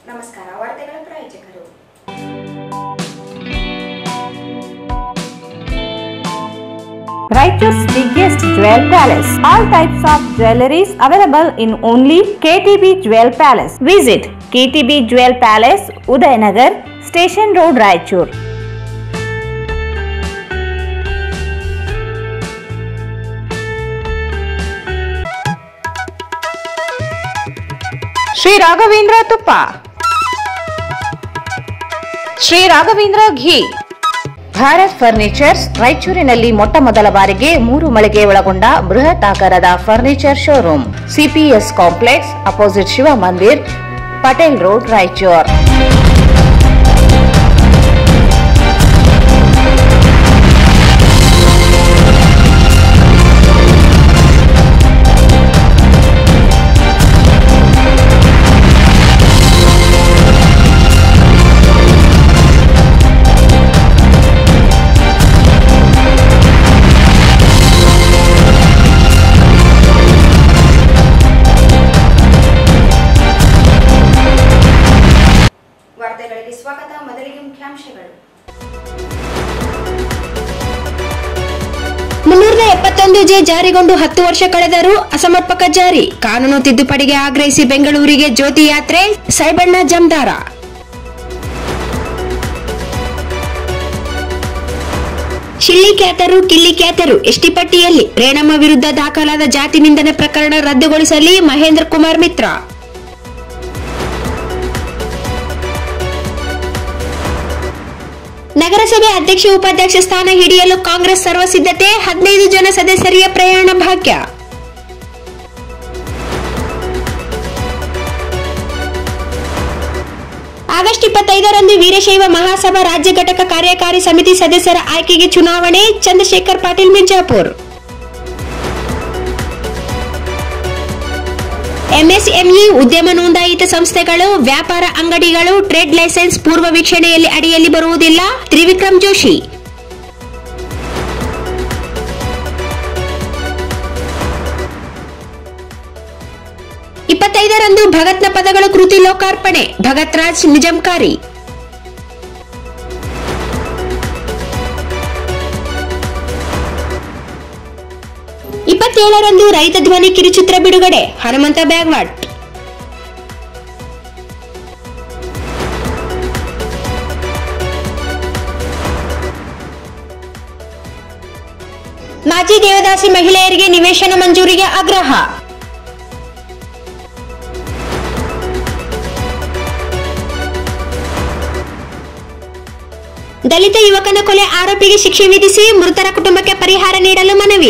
ನಮಸ್ಕಾರ ವಾರ್ತೆಗಳ ಪ್ರಾಯೋಜಕರು Raichur's biggest jewel palace. All types of jewelries available in only KTB Jewel Palace. Visit KTB Jewel Palace, Udayanagar, Station Road, Raichur. Shri Raghavendra ತುಪ್ಪ Shri Raghavendra ghee Bharat furnitures ರಾಯಚೂರಿನಲ್ಲಿ ಮೊಟ್ಟ ಮೊದಲ ಬಾರಿಗೆ ಮೂರು ಮಳಿಗೆ ಒಳಗೊಂಡ ಬೃಹತ್ ಆಕಾರದ furniture showroom CPS complex opposite Shiva Mandir Patel road Raichur ವಾರ್ತೆಗಳಿಗೆ ಸ್ವಾಗತ ಮೊದಲಿಗೆ ಮುಖ್ಯಾಂಶಗಳು ಮುನ್ನೂರ ಎಪ್ಪತ್ತೊಂದು ಜೆ ಜಾರಿಗೊಂಡು ಹತ್ತು ವರ್ಷ ಕಳೆದರೂ ಅಸಮರ್ಪಕ ಜಾರಿ ಕಾನೂನು ತಿದ್ದುಪಡಿಗೆ ಆಗ್ರಹಿಸಿ ಬೆಂಗಳೂರಿಗೆ ಜ್ಯೋತಿ ಯಾತ್ರೆ ಸೈಬಣ್ಣ ಜಮ್ದಾರ ಶಿಳ್ಳಿ ಖ್ಯಾತರು ಕಿಲ್ಲಿ ಖ್ಯಾತರು ಎಸ್ಟಿ ಪಟ್ಟಿಯಲ್ಲಿ ರೇಣಮ್ಮ ವಿರುದ್ಧ ದಾಖಲಾದ ಜಾತಿ ನಿಂದನೆ ಪ್ರಕರಣ ರದ್ದುಗೊಳಿಸಲಿ ಮಹೇಂದ್ರ ಕುಮಾರ್ ಮಿತ್ರ ನಗರಸಭೆ ಅಧ್ಯಕ್ಷ ಉಪಾಧ್ಯಕ್ಷ ಸ್ಥಾನ ಹಿಡಿಯಲು ಕಾಂಗ್ರೆಸ್ ಸರ್ವಸಿದ್ಧತೆ ಹದಿನೈದು ಜನ ಸದಸ್ಯರಿಯ ಪ್ರಯಾಣ ಭಾಗ್ಯ ಆಗಸ್ಟ್ ಇಪ್ಪತ್ತೈದರಂದು ವೀರಶೈವ ಮಹಾಸಭಾ ರಾಜ್ಯ ಘಟಕ ಕಾರ್ಯಕಾರಿ ಸಮಿತಿ ಸದಸ್ಯರ ಆಯ್ಕೆಗೆ ಚುನಾವಣೆ ಚಂದ್ರಶೇಖರ್ ಪಾಟೀಲ್ ಮಿರ್ಜಾಪುರ್ ಎಂಎಸ್ಎಂಇ ಉದ್ಯಮ ನೋಂದಾಯಿತ ಸಂಸ್ಥೆಗಳು ವ್ಯಾಪಾರ ಅಂಗಡಿಗಳು ಟ್ರೇಡ್ ಲೈಸೆನ್ಸ್ ಪೂರ್ವ ವೀಕ್ಷಣೆಯಲ್ಲಿ ಅಡಿಯಲ್ಲಿ ಬರುವುದಿಲ್ಲ ತ್ರಿವಿಕ್ರಮ್ ಜೋಶಿ ಇಪ್ಪತ್ತೈದರಂದು ಭಗತ್ನ ಪದಗಳ ಕೃತಿ ಲೋಕಾರ್ಪಣೆ ಭಗತ್ ರಾಜ್ ನಿಜಂಕಾರಿ ಇಪ್ಪತ್ತೇಳರಂದು ರೈತ ಧ್ವನಿ ಕಿರುಚಿತ್ರ ಬಿಡುಗಡೆ ಹನುಮಂತ ಬ್ಯಾಗ್ವಾಟ್ ಮಾಜಿ ದೇವದಾಸಿ ಮಹಿಳೆಯರಿಗೆ ನಿವೇಶನ ಮಂಜೂರಿಗೆ ಆಗ್ರಹ ದಲಿತ ಯುವಕನ ಕೊಲೆ ಆರೋಪಿಗೆ ಶಿಕ್ಷೆ ವಿಧಿಸಿ ಮೃತರ ಕುಟುಂಬಕ್ಕೆ ಪರಿಹಾರ ನೀಡಲು ಮನವಿ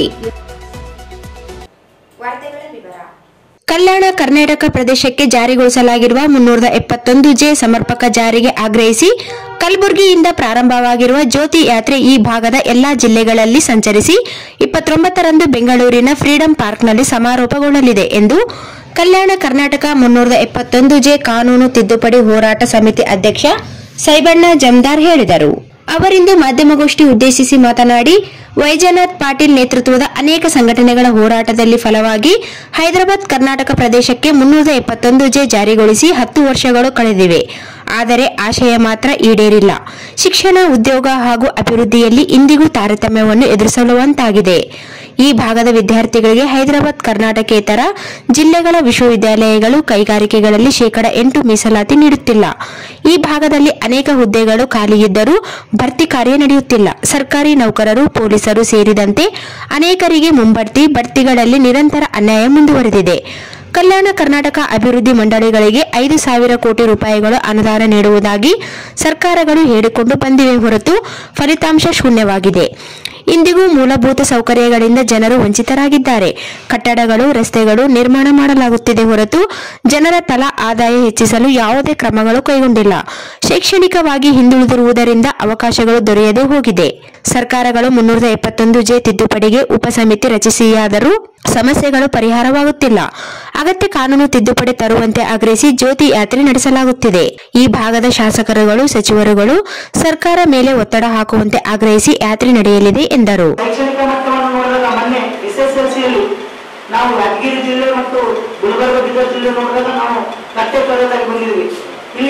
ವಾರ್ತೆಗಳ ವಿವರ ಕಲ್ಯಾಣ ಕರ್ನಾಟಕ ಪ್ರದೇಶಕ್ಕೆ ಜಾರಿಗೊಳಿಸಲಾಗಿರುವ ಮುನ್ನೂರ ಎಪ್ಪತ್ತೊಂದು ಜೆ ಸಮರ್ಪಕ ಜಾರಿಗೆ ಆಗ್ರಹಿಸಿ ಕಲಬುರಗಿಯಿಂದ ಪ್ರಾರಂಭವಾಗಿರುವ ಜ್ಯೋತಿ ಯಾತ್ರೆ ಈ ಭಾಗದ ಎಲ್ಲಾ ಜಿಲ್ಲೆಗಳಲ್ಲಿ ಸಂಚರಿಸಿ ಇಪ್ಪತ್ತೊಂಬತ್ತರಂದು ಬೆಂಗಳೂರಿನ ಫ್ರೀಡಂ ಪಾರ್ಕ್ನಲ್ಲಿ ಸಮಾರೋಪಗೊಳ್ಳಲಿದೆ ಎಂದು ಕಲ್ಯಾಣ ಕರ್ನಾಟಕ ಮುನ್ನೂರ ಎಪ್ಪತ್ತೊಂದು ಜೆ ಕಾನೂನು ತಿದ್ದುಪಡಿ ಹೋರಾಟ ಸಮಿತಿ ಅಧ್ಯಕ್ಷ ಸೈಬಣ್ಣ ಜಮ್ದಾರ್ ಹೇಳಿದರು ಅವರಿಂದು ಮಾಧ್ಯಮಗೋಷ್ಠಿ ಉದ್ದೇಶಿಸಿ ಮಾತನಾಡಿ ವೈಜನಾಥ್ ಪಾಟೀಲ್ ನೇತೃತ್ವದ ಅನೇಕ ಸಂಘಟನೆಗಳ ಹೋರಾಟದಲ್ಲಿ ಫಲವಾಗಿ ಹೈದರಾಬಾದ್ ಕರ್ನಾಟಕ ಪ್ರದೇಶಕ್ಕೆ ಮುನ್ನೂರ ಎಪ್ಪತ್ತೊಂದು ಜೆ ಜಾರಿಗೊಳಿಸಿ ಹತ್ತು ವರ್ಷಗಳು ಕಳೆದಿವೆ ಆದರೆ ಆಶಯ ಮಾತ್ರ ಈಡೇರಿಲ್ಲ ಶಿಕ್ಷಣ ಉದ್ಯೋಗ ಹಾಗೂ ಅಭಿವೃದ್ಧಿಯಲ್ಲಿ ಇಂದಿಗೂ ತಾರತಮ್ಯವನ್ನು ಎದುರಿಸಲುವಂತಾಗಿದೆ ಈ ಭಾಗದ ವಿದ್ಯಾರ್ಥಿಗಳಿಗೆ ಹೈದರಾಬಾದ್ ಕರ್ನಾಟಕೇತರ ಜಿಲ್ಲೆಗಳ ವಿಶ್ವವಿದ್ಯಾಲಯಗಳು ಕೈಗಾರಿಕೆಗಳಲ್ಲಿ ಶೇಕಡ ಎಂಟು ಮೀಸಲಾತಿ ನೀಡುತ್ತಿಲ್ಲ ಈ ಭಾಗದಲ್ಲಿ ಅನೇಕ ಹುದ್ದೆಗಳು ಖಾಲಿಯಿದ್ದರೂ ಭರ್ತಿ ಕಾರ್ಯ ನಡೆಯುತ್ತಿಲ್ಲ ಸರ್ಕಾರಿ ನೌಕರರು ಪೊಲೀಸರು ಸೇರಿದಂತೆ ಅನೇಕರಿಗೆ ಮುಂಬಡ್ತಿ ಬಡ್ತಿಗಳಲ್ಲಿ ನಿರಂತರ ಅನ್ಯಾಯ ಮುಂದುವರೆದಿದೆ ಕಲ್ಯಾಣ ಕರ್ನಾಟಕ ಅಭಿವೃದ್ಧಿ ಮಂಡಳಿಗಳಿಗೆ ಐದು ಸಾವಿರ ಕೋಟಿ ರೂಪಾಯಿಗಳು ಅನುದಾನ ನೀಡುವುದಾಗಿ ಸರ್ಕಾರಗಳು ಹೇಳಿಕೊಂಡು ಬಂದಿವೆ ಹೊರತು ಫಲಿತಾಂಶ ಶೂನ್ಯವಾಗಿದೆ ಇಂದಿಗೂ ಮೂಲಭೂತ ಸೌಕರ್ಯಗಳಿಂದ ಜನರು ವಂಚಿತರಾಗಿದ್ದಾರೆ ಕಟ್ಟಡಗಳು ರಸ್ತೆಗಳು ನಿರ್ಮಾಣ ಮಾಡಲಾಗುತ್ತಿದೆ ಹೊರತು ಜನರ ತಲಾ ಆದಾಯ ಹೆಚ್ಚಿಸಲು ಯಾವುದೇ ಕ್ರಮಗಳು ಕೈಗೊಂಡಿಲ್ಲ ಶೈಕ್ಷಣಿಕವಾಗಿ ಹಿಂದುಳಿದಿರುವುದರಿಂದ ಅವಕಾಶಗಳು ದೊರೆಯದೇ ಹೋಗಿದೆ ಸರ್ಕಾರಗಳು ಮುನ್ನೂರ ಎಪ್ಪತ್ತೊಂದು ಜೆ ತಿದ್ದುಪಡಿಗೆ ಉಪಸಮಿತಿ ರಚಿಸಿಯಾದರೂ ಸಮಸ್ಯೆಗಳು ಪರಿಹಾರವಾಗುತ್ತಿಲ್ಲ ಅಗತ್ಯ ಕಾನೂನು ತಿದ್ದುಪಡಿ ತರುವಂತೆ ಆಗ್ರಹಿಸಿ ಜ್ಯೋತಿ ಯಾತ್ರೆ ನಡೆಸಲಾಗುತ್ತಿದೆ ಈ ಭಾಗದ ಶಾಸಕರುಗಳು ಸಚಿವರುಗಳು ಸರ್ಕಾರ ಮೇಲೆ ಒತ್ತಡ ಹಾಕುವಂತೆ ಆಗ್ರಹಿಸಿ ಯಾತ್ರೆ ನಡೆಯಲಿದೆ ಎಂದರು ಶೈಕ್ಷಣಿಕ ಮಟ್ಟವನ್ನು ನೋಡಿದಾಗ ಮೊನ್ನೆ ಎಸ್ ಎಸ್ ಎಲ್ ಸಿಯಲ್ಲಿ ನಾವು ಯಾದಗಿರಿ ಜಿಲ್ಲೆ ಮತ್ತು ಗುಲ್ಬರ್ಗ ಬೀದರ್ ಜಿಲ್ಲೆ ನೋಡಿದಾಗ ನಾವು ಕಟ್ಟೆ ಕಳೆದಾಗಿ ಬಂದಿದ್ವಿ ಇಲ್ಲಿ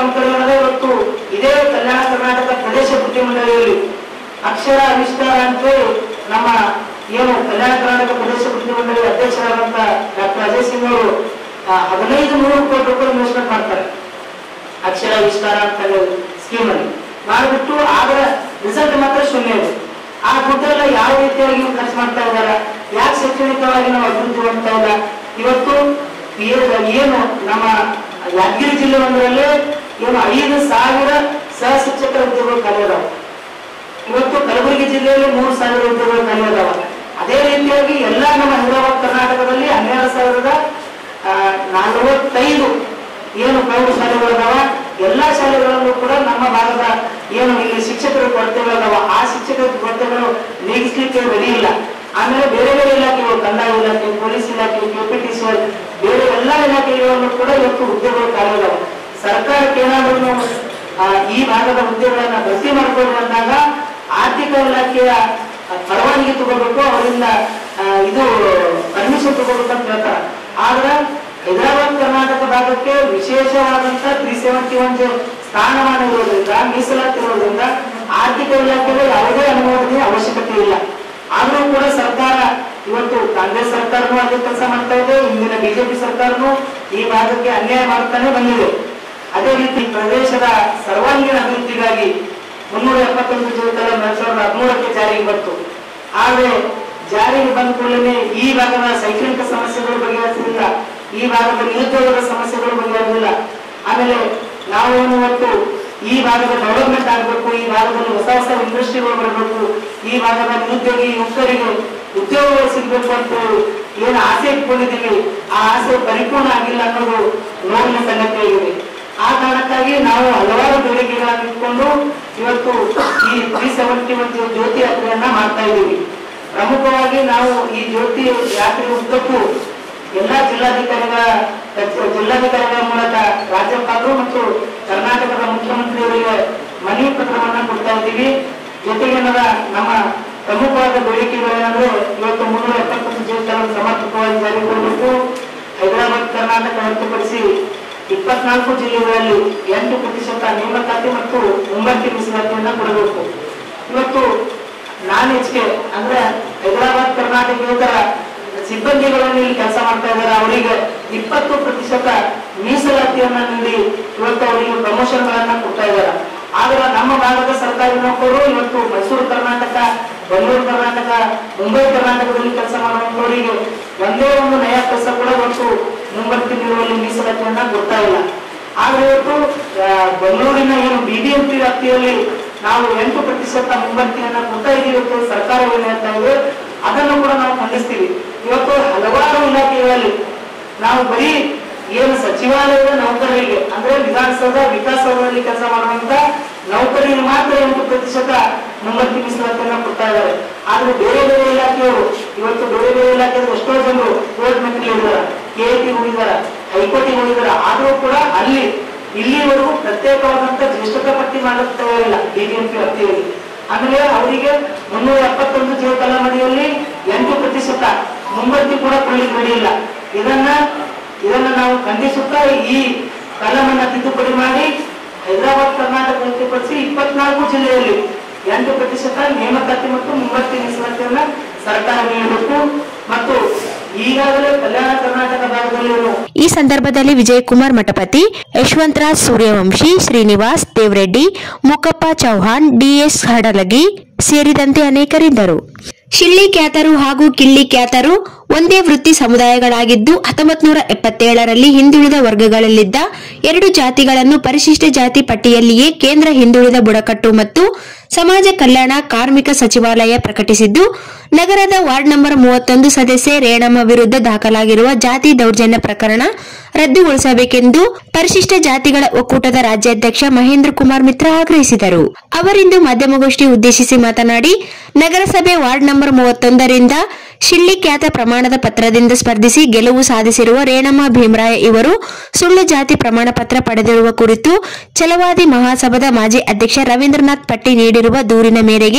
ನಮ್ಮ ಕಡೆ ಏನದ ಇವತ್ತು ಇದೇ ಕಲ್ಯಾಣ ಕರ್ನಾಟಕ ಪ್ರದೇಶ ಬುದ್ಧಿ ಮಂಡಳಿಯಲ್ಲಿ ಅಕ್ಷರ ಆವಿಷ್ಕಾರ ಅಂತೇಳಿ ನಮ್ಮ ಏನು ಕಲ್ಯಾಣ ಕರ್ನಾಟಕ ಪ್ರದೇಶ ಬುದ್ಧಿ ಮಂಡಳಿ ಅಧ್ಯಕ್ಷರಾದಂತ ಡಾಕ್ಟರ್ ಅಜಯ್ ಸಿಂಗ್ ಅವರು ಆ, ಹದಿನೈದು ನೂರು ಕೋಟಿ ರೂಪಾಯಿ ಇನ್ವೆಸ್ಟ್ಮೆಂಟ್ ಮಾಡ್ತಾರೆ ಅಕ್ಷರ ಆವಿಷ್ಕಾರ ಅಂತ ಸ್ಕೀಮ್ ಅಲ್ಲಿ ಮಾಡಿಬಿಟ್ಟು ಆದ್ರೆ ರಿಸಲ್ಟ್ ಮಾತ್ರ ಶೂನ್ಯ ಇದೆ ಆ ದುಡ್ಡೆಲ್ಲ ಯಾವ ರೀತಿಯಾಗಿ ಇವ್ರು ಖರ್ಚು ಮಾಡ್ತಾ ಇದ್ದಾರೆ ಯಾಕೆ ಶೈಕ್ಷಣಿಕವಾಗಿ ನಾವು ಅಭಿವೃದ್ಧಿ ಮಾಡ್ತಾ ಇಲ್ಲ ಇವತ್ತು ಏ- ಏನು ನಮ್ಮ ಯಾದಗಿರಿ ಜಿಲ್ಲೆ ಒಂದರಲ್ಲಿ ಏನು ಐದು ಸಾವಿರ ಸಹ ಶಿಕ್ಷಕರ ಹುದ್ದೆಗಳು ಖಾಲಿ ಅದಾವೆ ಇವತ್ತು ಕಲಬುರಗಿ ಜಿಲ್ಲೆಯಲ್ಲಿ ಮೂರು ಸಾವಿರ ಹುದ್ದೆಗಳು ಖಾಲಿ ಅದಾವ ಅದೇ ರೀತಿಯಾಗಿ ಎಲ್ಲ ನಮ್ಮ ಹೈದರಾಬಾದ್ ಕರ್ನಾಟಕದಲ್ಲಿ ಹನ್ನೆರಡು ಸಾವಿರದ ಆ, ನಲವತ್ತೈದು ಏನು ಪ್ರೌಢಶಾಲೆಗಳು ಅದಾವ ಎಲ್ಲಾ ಶಾಲೆಗಳಲ್ಲೂ ಕೂಡ ನಮ್ಮ ಭಾಗದ ಏನು ಇಲ್ಲಿ ಶಿಕ್ಷಕರ ಕೊರತೆಗಳು ಅದಾವ ಆ ಶಿಕ್ಷಕರ ಕೊರತೆಗಳು ನೀಗಿಸ್ಲಿಕ್ಕೆ ರೆಡಿ ಇಲ್ಲ ಆಮೇಲೆ ಬೇರೆ ಬೇರೆ ಇಲಾಖೆಗಳು ಕಂದಾಯ ಇಲಾಖೆ ಪೊಲೀಸ್ ಇಲಾಖೆ ಕೆಪಿಟಿಸಿ ಬೇರೆ ಎಲ್ಲಾ ಇಲಾಖೆಗಳಲ್ಲೂ ಕೂಡ ಇವತ್ತು ಹುದ್ದೆಗಳು ಖಾಲಿ ಅದಾವ ಸರ್ಕಾರಕ್ಕೆ ಏನಾದ್ರೂ ಈ ಭಾಗದ ಹುದ್ದೆಗಳನ್ನ ಭರ್ತಿ ಮಾಡ್ಕೊಂಡು ಬಂದಾಗ ಆರ್ಥಿಕ ಇಲಾಖೆಯ ಪರವಾನಗಿ ತಗೋಬೇಕು ಅವರಿಂದ ಆ, ಇದು ಪರ್ಮಿಷನ್ ತಗೋಬೇಕು ಅಂತ ಹೇಳ್ತಾರೆ ಆದ್ರೆ ಹೈದರಾಬಾದ್ ಕರ್ನಾಟಕ ಭಾಗಕ್ಕೆ ವಿಶೇಷವಾದಂತ ತ್ರೀ ಸೆವೆಂಟಿ ಒನ್ ಸ್ಥಾನಮಾನ ಇರೋದ್ರಿಂದ ಮೀಸಲಾತಿ ಇರೋದ್ರಿಂದ ಆರ್ಥಿಕ ಇಲಾಖೆಗೆ ಯಾವುದೇ ಅನುಮೋದನೆ ಅವಶ್ಯಕತೆ ಇಲ್ಲ ಆದ್ರೂ ಕೂಡ ಸರ್ಕಾರ ಇವತ್ತು ಕಾಂಗ್ರೆಸ್ ಸರ್ಕಾರನೂ ಅದೇ ಕೆಲಸ ಮಾಡ್ತಾ ಇದೆ ಇಂದಿನ ಬಿಜೆಪಿ ಸರ್ಕಾರನು ಈ ಭಾಗಕ್ಕೆ ಅನ್ಯಾಯ ಮಾಡ್ತಾನೆ ಬಂದಿದೆ ಅದೇ ರೀತಿ ಪ್ರದೇಶದ ಸರ್ವಾಂಗೀಣ ಅಭಿವೃದ್ಧಿಗಾಗಿ ಮುನ್ನೂರ ಎಪ್ಪತ್ತೊಂದು ಜೀವಿತಗಳ ಎರಡ್ ಸಾವಿರದ ಹದಿಮೂರಕ್ಕೆ ಜಾರಿಗೆ ಬಂತು ಆದ್ರೆ ಜಾರಿಗೆ ಬಂದ ಕೂಡಲೇ ಈ ಭಾಗದ ಶೈಕ್ಷಣಿಕ ಸಮಸ್ಯೆಗಳು ಬಗೆಹರಿಸಲಿಲ್ಲ ಈ ಭಾಗದ ನಿರುದ್ಯೋಗದ ಸಮಸ್ಯೆಗಳು ಬಗೆಹರಿಸಿಲ್ಲ ಆಮೇಲೆ ನಾವು ಏನು ಇವತ್ತು ಈ ಭಾಗದ ಡೆವಲಪ್ಮೆಂಟ್ ಆಗಬೇಕು ಈ ಭಾಗದಲ್ಲಿ ಹೊಸ ಹೊಸ ಇಂಡಸ್ಟ್ರಿಗಳು ಬರಬೇಕು ಈ ಭಾಗದ ನಿರುದ್ಯೋಗಿ ಯುವಕರಿಗೆ ಉದ್ಯೋಗಗಳು ಸಿಗ್ಬೇಕು ಅಂತ ಏನು ಆಸೆ ಇಟ್ಕೊಂಡಿದ್ದೀವಿ ಆ ಆಸೆ ಪರಿಪೂರ್ಣ ಆಗಿಲ್ಲ ಅನ್ನೋದು ನೋವಿನ ಸಂಗತಿಯಾಗಿದೆ ಆ ಕಾರಣಕ್ಕಾಗಿ ನಾವು ಹಲವಾರು ಬೇಡಿಕೆಗಳನ್ನು ಇಟ್ಕೊಂಡು ಇವತ್ತು ಈ ತ್ರೀ ಸೆವೆಂಟಿ ಒಂದು ಜ್ಯೋತಿ ಯಾತ್ರೆಯನ್ನ ಮಾಡ್ತಾ ಇದ್ದೀವಿ ಪ್ರಮುಖವಾಗಿ ನಾವು ಈ ಜ್ಯೋತಿ ಯಾತ್ರೆ ಉದ್ದಕ್ಕೂ ಎಲ್ಲಾ ಜಿಲ್ಲಾಧಿಕಾರಿಗಳ ಜಿಲ್ಲಾಧಿಕಾರಿಗಳ ಮೂಲಕ ರಾಜ್ಯಪಾಲರು ಮತ್ತು ಕರ್ನಾಟಕದ ಮುಖ್ಯಮಂತ್ರಿಯವರಿಗೆ ಮನವಿ ಪತ್ರವನ್ನ ಕೊಡ್ತಾ ಇದ್ದೀವಿ ಜೊತೆಗೆ ಏನದ ನಮ್ಮ ಪ್ರಮುಖವಾದ ಬೇಡಿಕೆಗಳೇನೆಂದ್ರೆ ಇವತ್ತು ಮುನ್ನೂರ ಎಪ್ಪತ್ತೊಂದು ಜೀವಿತಗಳನ್ನು ಸಮರ್ಪಕವಾಗಿ ಜಾರಿಗೆ ಕೊಡಬೇಕು ಹೈದರಾಬಾದ್ ಕರ್ನಾಟಕ ಹೊರತುಪಡಿಸಿ ಇಪ್ಪತ್ನಾಲ್ಕು ಜಿಲ್ಲೆಗಳಲ್ಲಿ ಎಂಟು ಪ್ರತಿಶತ ನೇಮಕಾತಿ ಮತ್ತು ಮುಂಬಡ್ತಿ ಮೀಸಲಾತಿಯನ್ನ ಕೊಡಬೇಕು ಇವತ್ತು ನಾನ್ ಹೆಚ್ಚಿಗೆ ಅಂದ್ರೆ ಹೈದರಾಬಾದ್ ಕರ್ನಾಟಕೇತರ ಸಿಬ್ಬಂದಿಗಳನ್ನು ಇಲ್ಲಿ ಕೆಲಸ ಮಾಡ್ತಾ ಇದ್ದಾರೆ ಅವರಿಗೆ ಇಪ್ಪತ್ತು ಪ್ರತಿಶತ ಮೀಸಲಾತಿಯನ್ನ ನೀಡಿ ಇವತ್ತು ಅವರಿಗೆ ಪ್ರಮೋಷನ್ ಗಳನ್ನ ಕೊಡ್ತಾ ಇದ್ದಾರೆ ಆದ್ರೆ ನಮ್ಮ ಭಾಗದ ಸರ್ಕಾರಿ ನೌಕರರು ಇವತ್ತು ಮೈಸೂರು ಕರ್ನಾಟಕ ಬೆಂಗಳೂರು ಕರ್ನಾಟಕ ಮುಂಬೈ ಕರ್ನಾಟಕದಲ್ಲಿ ಕೆಲಸ ಮಾಡುವಂತವರಿಗೆ ಒಂದೇ ಒಂದು ನಯ ಕೆಲಸ ಕೂಡ ಇವತ್ತು ಮುಂಬಡ್ತಿ ನೀಡುವಲ್ಲಿ ಮೀಸಲಾತಿಯನ್ನ ಕೊಡ್ತಾ ಇಲ್ಲ ಆದ್ರೆ ಇವತ್ತು ಆ, ಬೆಂಗಳೂರಿನ ಏನು ಬಿಬಿಎಂಪಿ ವ್ಯಾಪ್ತಿಯಲ್ಲಿ ನಾವು ಎಂಟು ಪ್ರತಿಶತ ಮುಂಬಡ್ತಿಯನ್ನ ಕೊಡ್ತಾ ಇದೀವಿ ಅಂತ ಸರ್ಕಾರ ಏನು ಹೇಳ್ತಾ ಇದೆ ಅದನ್ನು ಕೂಡ ನಾವು ಖಂಡಿಸ್ತೀವಿ ಇವತ್ತು ಹಲವಾರು ಇಲಾಖೆಗಳಲ್ಲಿ ನಾವು ಬರೀ ಏನು ಸಚಿವಾಲಯದ ನೌಕರರಿಗೆ ಅಂದ್ರೆ ವಿಧಾನಸೌಧ ವಿಕಾಸಸೌಧದಲ್ಲಿ ಕೆಲಸ ಮಾಡುವಂತ ನೌಕರರಿಗೆ ಮಾತ್ರ ಎಂಟು ಪ್ರತಿಶತ ಮುಂಬಡ್ತಿ ಮೀಸಲಾತಿಯನ್ನ ಕೊಡ್ತಾ ಇದ್ದಾರೆ ಆದ್ರೆ ಬೇರೆ ಬೇರೆ ಇಲಾಖೆಯವರು ಇವತ್ತು ಬೇರೆ ಬೇರೆ ಇಲಾಖೆಯ ಎಷ್ಟೋ ಜನರು ಕೋರ್ಟ್ ಮೆಟ್ರಿ ಹೋಗಿದಾರ ಕೆ ಟಿ ಹೋಗಿದಾರ ಹೈಕೋರ್ಟಿಗೆ ಹೋಗಿದಾರ ಆದ್ರೂ ಕೂಡ ಅಲ್ಲಿ ಇಲ್ಲಿವರೆಗೂ ಪ್ರತ್ಯೇಕವಾದಂತ ಜ್ಯೇಷ್ಠತಾ ಪಟ್ಟಿ ಮಾಡುತ್ತಾ ಇಲ್ಲ ಬಿಬಿಎಂಪಿ ವ್ಯಾಪ್ತಿಯಲ್ಲಿ ಆಮೇಲೆ ಅವರಿಗೆ ಮುನ್ನೂರ ಎಪ್ಪತ್ತೊಂದು ಜೀವ ಕಲಾಮಡಿಯಲ್ಲಿ ಎಂಟು ಪ್ರತಿಶತ ಮುಂಬಡ್ತಿ ಕೂಡ ಕೊಡ್ಲಿಕ್ಕೆ ರೆಡಿ ಇಲ್ಲ ಇದನ್ನ ಇದನ್ನ ನಾವು ಖಂಡಿಸುತ್ತಾ ಈ ಕಲಮನ್ನ ತಿದ್ದುಪಡಿ ಮಾಡಿ ಹೈದರಾಬಾದ್ ಕರ್ನಾಟಕ ಹೊರತುಪಡಿಸಿ ಇಪ್ಪತ್ನಾಲ್ಕು ಜಿಲ್ಲೆಯಲ್ಲಿ ಎಂಟು ಪ್ರತಿಶತ ನೇಮಕಾತಿ ಮತ್ತು ಮುಂಬಡ್ತಿ ಮೀಸಲಾತಿಯನ್ನ ಸರ್ಕಾರ ನೀಡಬೇಕು ಮತ್ತು ಈಗಾಗಲೇ ಕಲ್ಯಾಣ ಕರ್ನಾಟಕ ಭಾಗದಲ್ಲಿ ಈ ಸಂದರ್ಭದಲ್ಲಿ ವಿಜಯಕುಮಾರ್ ಮಠಪತಿ ಯಶವಂತರಾಜ್ ಸೂರ್ಯವಂಶಿ ಶ್ರೀನಿವಾಸ್ ದೇವರೆಡ್ಡಿ ಮುಕಪ್ಪ ಚೌಹಾಣ್ ಡಿಎಸ್ ಹಡಲಗಿ ಸೇರಿದಂತೆ ಅನೇಕರಿದ್ದರು ಶಿಳ್ಳಿ ಖ್ಯಾತರು ಹಾಗೂ ಕಿಳ್ಳಿ ಖ್ಯಾತರು ಒಂದೇ ವೃತ್ತಿ ಸಮುದಾಯಗಳಾಗಿದ್ದು ಹತ್ತೊಂಬತ್ ನೂರ ಎಪ್ಪತ್ತೇಳರಲ್ಲಿ ಹಿಂದುಳಿದ ವರ್ಗಗಳಲ್ಲಿದ್ದ ಎರಡು ಜಾತಿಗಳನ್ನು ಪರಿಶಿಷ್ಟ ಜಾತಿ ಪಟ್ಟಿಯಲ್ಲಿಯೇ ಕೇಂದ್ರ ಹಿಂದುಳಿದ ಬುಡಕಟ್ಟು ಮತ್ತು ಸಮಾಜ ಕಲ್ಯಾಣ ಕಾರ್ಮಿಕ ಸಚಿವಾಲಯ ಪ್ರಕಟಿಸಿದ್ದು ನಗರದ ವಾರ್ಡ್ ನಂಬರ್ ಮೂವತ್ತೊಂದು ಸದಸ್ಯೆ ರೇಣಮ್ಮ ವಿರುದ್ಧ ದಾಖಲಾಗಿರುವ ಜಾತಿ ದೌರ್ಜನ್ಯ ಪ್ರಕರಣ ರದ್ದುಗೊಳಿಸಬೇಕೆಂದು ಪರಿಶಿಷ್ಟ ಜಾತಿಗಳ ಒಕ್ಕೂಟದ ರಾಜ್ಯಾಧ್ಯಕ್ಷ ಮಹೇಂದ್ರ ಕುಮಾರ್ ಮಿತ್ರ ಆಗ್ರಹಿಸಿದರು ಅವರಿಂದು ಮಾಧ್ಯಮಗೋಷ್ಠಿ ಉದ್ದೇಶಿಸಿ ಮಾತನಾಡಿ ನಗರಸಭೆ ವಾರ್ಡ್ ನಂಬರ್ ಮೂವತ್ತೊಂದರಿಂದ ಶಿಳ್ಳಿ ಖ್ಯಾತ ಪ್ರಮಾಣದ ಪತ್ರದಿಂದ ಸ್ಪರ್ಧಿಸಿ ಗೆಲುವು ಸಾಧಿಸಿರುವ ರೇಣಮ್ಮ ಭೀಮರಾಯ ಇವರು ಸುಳ್ಳು ಜಾತಿ ಪ್ರಮಾಣ ಪತ್ರ ಪಡೆದಿರುವ ಕುರಿತು ಛಲವಾದಿ ಮಹಾಸಭಾದ ಮಾಜಿ ಅಧ್ಯಕ್ಷ ರವೀಂದ್ರನಾಥ್ ಪಟ್ಟಿ ನೀಡಿರುವ ದೂರಿನ ಮೇರೆಗೆ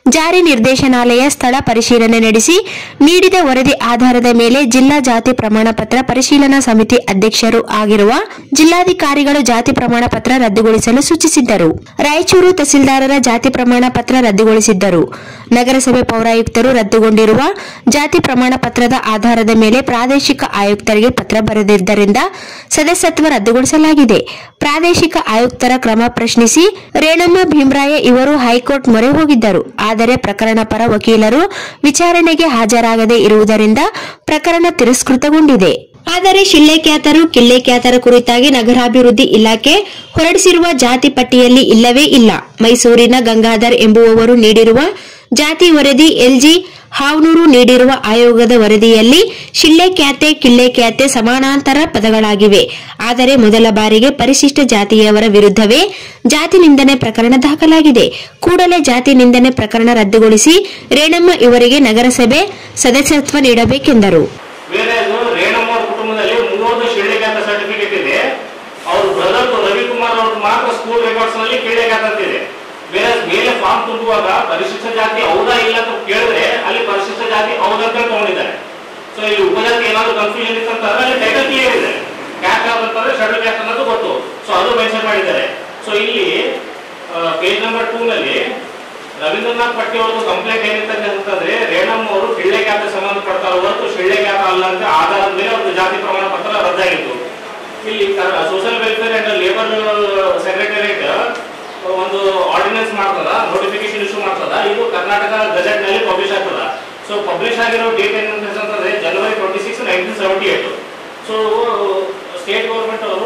ಜಾರಿ ನಿರ್ದೇಶನಾಲಯ ಸ್ಥಳ ಪರಿಶೀಲನೆ ನಡೆಸಿ ನೀಡಿದ ವರದಿ ಆಧಾರದ ಮೇಲೆ ಜಿಲ್ಲಾ ಜಾತಿ ಪ್ರಮಾಣ ಪತ್ರ ಪರಿಶೀಲನಾ ಸಮಿತಿ ಅಧ್ಯಕ್ಷರು ಆಗಿರುವ ಜಿಲ್ಲಾಧಿಕಾರಿಗಳು ಜಾತಿ ಪ್ರಮಾಣ ಪತ್ರ ರದ್ದುಗೊಳಿಸಲು ಸೂಚಿಸಿದ್ದರು ರಾಯಚೂರು ತಹಸೀಲ್ದಾರರ ಜಾತಿ ಪ್ರಮಾಣ ಪತ್ರ ರದ್ದುಗೊಳಿಸಿದ್ದರು ನಗರಸಭೆ ಪೌರಾಯುಕ್ತರು ರದ್ದುಗೊಂಡಿರುವ ಜಾತಿ ಪ್ರಮಾಣ ಪತ್ರದ ಆಧಾರದ ಮೇಲೆ ಪ್ರಾದೇಶಿಕ ಆಯುಕ್ತರಿಗೆ ಪತ್ರ ಬರೆದಿದ್ದರಿಂದ ಸದಸ್ಯತ್ವ ರದ್ದುಗೊಳಿಸಲಾಗಿದೆ ಪ್ರಾದೇಶಿಕ ಆಯುಕ್ತರ ಕ್ರಮ ಪ್ರಶ್ನಿಸಿ ರೇಣಮ್ಮ ಭೀಮರಾಯ ಇವರು ಹೈಕೋರ್ಟ್ ಮೊರೆ ಹೋಗಿದ್ದರು ಆದರೆ ಪ್ರಕರಣ ಪರ ವಕೀಲರು ವಿಚಾರಣೆಗೆ ಹಾಜರಾಗದೇ ಇರುವುದರಿಂದ ಪ್ರಕರಣ ತಿರಸ್ಕೃತಗೊಂಡಿದೆ ಆದರೆ ಶಿಲ್ಲೆಕ್ಯಾತರು ಕಿಲ್ಲೆಕ್ಯಾತರ ಕುರಿತಾಗಿ ನಗರಾಭಿವೃದ್ಧಿ ಇಲಾಖೆ ಹೊರಡಿಸಿರುವ ಜಾತಿ ಪಟ್ಟಿಯಲ್ಲಿ ಇಲ್ಲವೇ ಇಲ್ಲ ಮೈಸೂರಿನ ಗಂಗಾಧರ್ ಎಂಬುವವರು ನೀಡಿರುವ ಜಾತಿ ವರದಿ ಎಲ್ಜಿ ಹಾವನೂರು ನೀಡಿರುವ ಆಯೋಗದ ವರದಿಯಲ್ಲಿ ಶಿಲ್ಲೆ ಖ್ಯಾತೆ ಕಿಲ್ಲೆ ಖ್ಯಾತೆ ಸಮಾನಾಂತರ ಪದಗಳಾಗಿವೆ ಆದರೆ ಮೊದಲ ಬಾರಿಗೆ ಪರಿಶಿಷ್ಟ ಜಾತಿಯವರ ವಿರುದ್ಧವೇ ಜಾತಿ ನಿಂದನೆ ಪ್ರಕರಣ ದಾಖಲಾಗಿದೆ ಕೂಡಲೇ ಜಾತಿ ನಿಂದನೆ ಪ್ರಕರಣ ರದ್ದುಗೊಳಿಸಿ ರೇಣಮ್ಮ ಇವರಿಗೆ ನಗರಸಭೆ ಸದಸ್ಯತ್ವ ನೀಡಬೇಕೆಂದರು ಬೇರೆ ಅದು ರೇಣಮ್ಮ ಅವ್ರ ಕುಟುಂಬದಲ್ಲಿ ಮೂವತ್ತು ಶಿಳ್ಳೆಗಾತ ಸರ್ಟಿಫಿಕೇಟ್ ಇದೆ ಅವ್ರ ಬ್ರದರ್ ರವಿಕುಮಾರ್ ಅವ್ರ ಮಾತ್ರ ಸ್ಕೂಲ್ ರೆಕಾರ್ಡ್ಸ್ ನಲ್ಲಿ ಶಿಳ್ಳೆಗಾತ ಅಂತ ಇದೆ ಬೇರೆ ಮೇಲೆ ಫಾರ್ಮ್ ತುಂಬುವಾಗ ಪರಿಶಿಷ್ಟ ಜಾತಿ ಹೌದಾ ಇಲ್ಲ ಅಂತ ಕೇಳಿದ್ರೆ ಅಲ್ಲಿ ಪರಿಶಿಷ್ಟ ಜಾತಿ ಹೌದಂತ ತಗೊಂಡಿದ್ದಾರೆ ಸೊ ಇಲ್ಲಿ ಉಪಜಾತಿ ಏನಾದ್ರು ಕನ್ಫ್ಯೂಷನ್ ಇತ್ತಂತಂದ್ರೆ ಅಲ್ಲಿ ಟೈಟಲ್ ಕ್ಲಿಯರ್ ಇದೆ ಕ್ಯಾಸ್ಟ್ ಯಾವ್ದಂತಂದ್ರೆ ಶೆಡ್ಯೂಲ್ ಕ್ಯಾಸ್ಟ್ ಅನ್ನೋದು ಗೊತ್ತು ಸೊ ಅದು ಮೆನ್ಷನ್ ಮಾಡಿದ್ದಾರೆ ಸೊ ಇಲ್ಲಿ ಪೇಜ್ ನಂಬರ್ ಟೂ ನಲ್ಲಿ ರವೀಂದ್ರನಾಥ್ ಪಟ್ಟಿ ಅವ್ರದ್ದು ಕಂಪ್ಲೇಂಟ್ ಏನಿತ್ತು ಅಂತಂದ್ರೆ ರೇಣಮ್ಮ ಅವರು ಶಿಳ್ಳೆ ಖ್ಯಾತ ಸಂಬಂಧಪಡ್ತಾರೆ ಹೊರತು ಶಿಳ್ಳೆ ಖ್ಯಾತ ಅಲ್ಲ ಅಂತ ಆಧಾರದ ಮೇಲೆ ಅವ್ರದ್ದು ಜಾತಿ ಪ್ರಮಾಣ ಪತ್ರ ರದ್ದಾಗಿತ್ತು ಇಲ್ಲಿ social welfare and labour secretariat ಒಂದು ಆರ್ಡಿನೆನ್ಸ್ ಮಾಡ್ತದ ನೋಟಿಫಿಕೇಶನ್ ಇಶ್ಯೂ ಮಾಡ್ತದ ಇದು ಕರ್ನಾಟಕ ಗಜೆಟ್ ನಲ್ಲಿ ಪಬ್ಲಿಷ್ ಆಗ್ತದ ಸೊ ಪಬ್ಲಿಷ್ ಆಗಿರೋ ಡೇಟ್ ಏನಂತಂದ್ರೆ January twenty six nineteen seventy eight so state government ಅವರು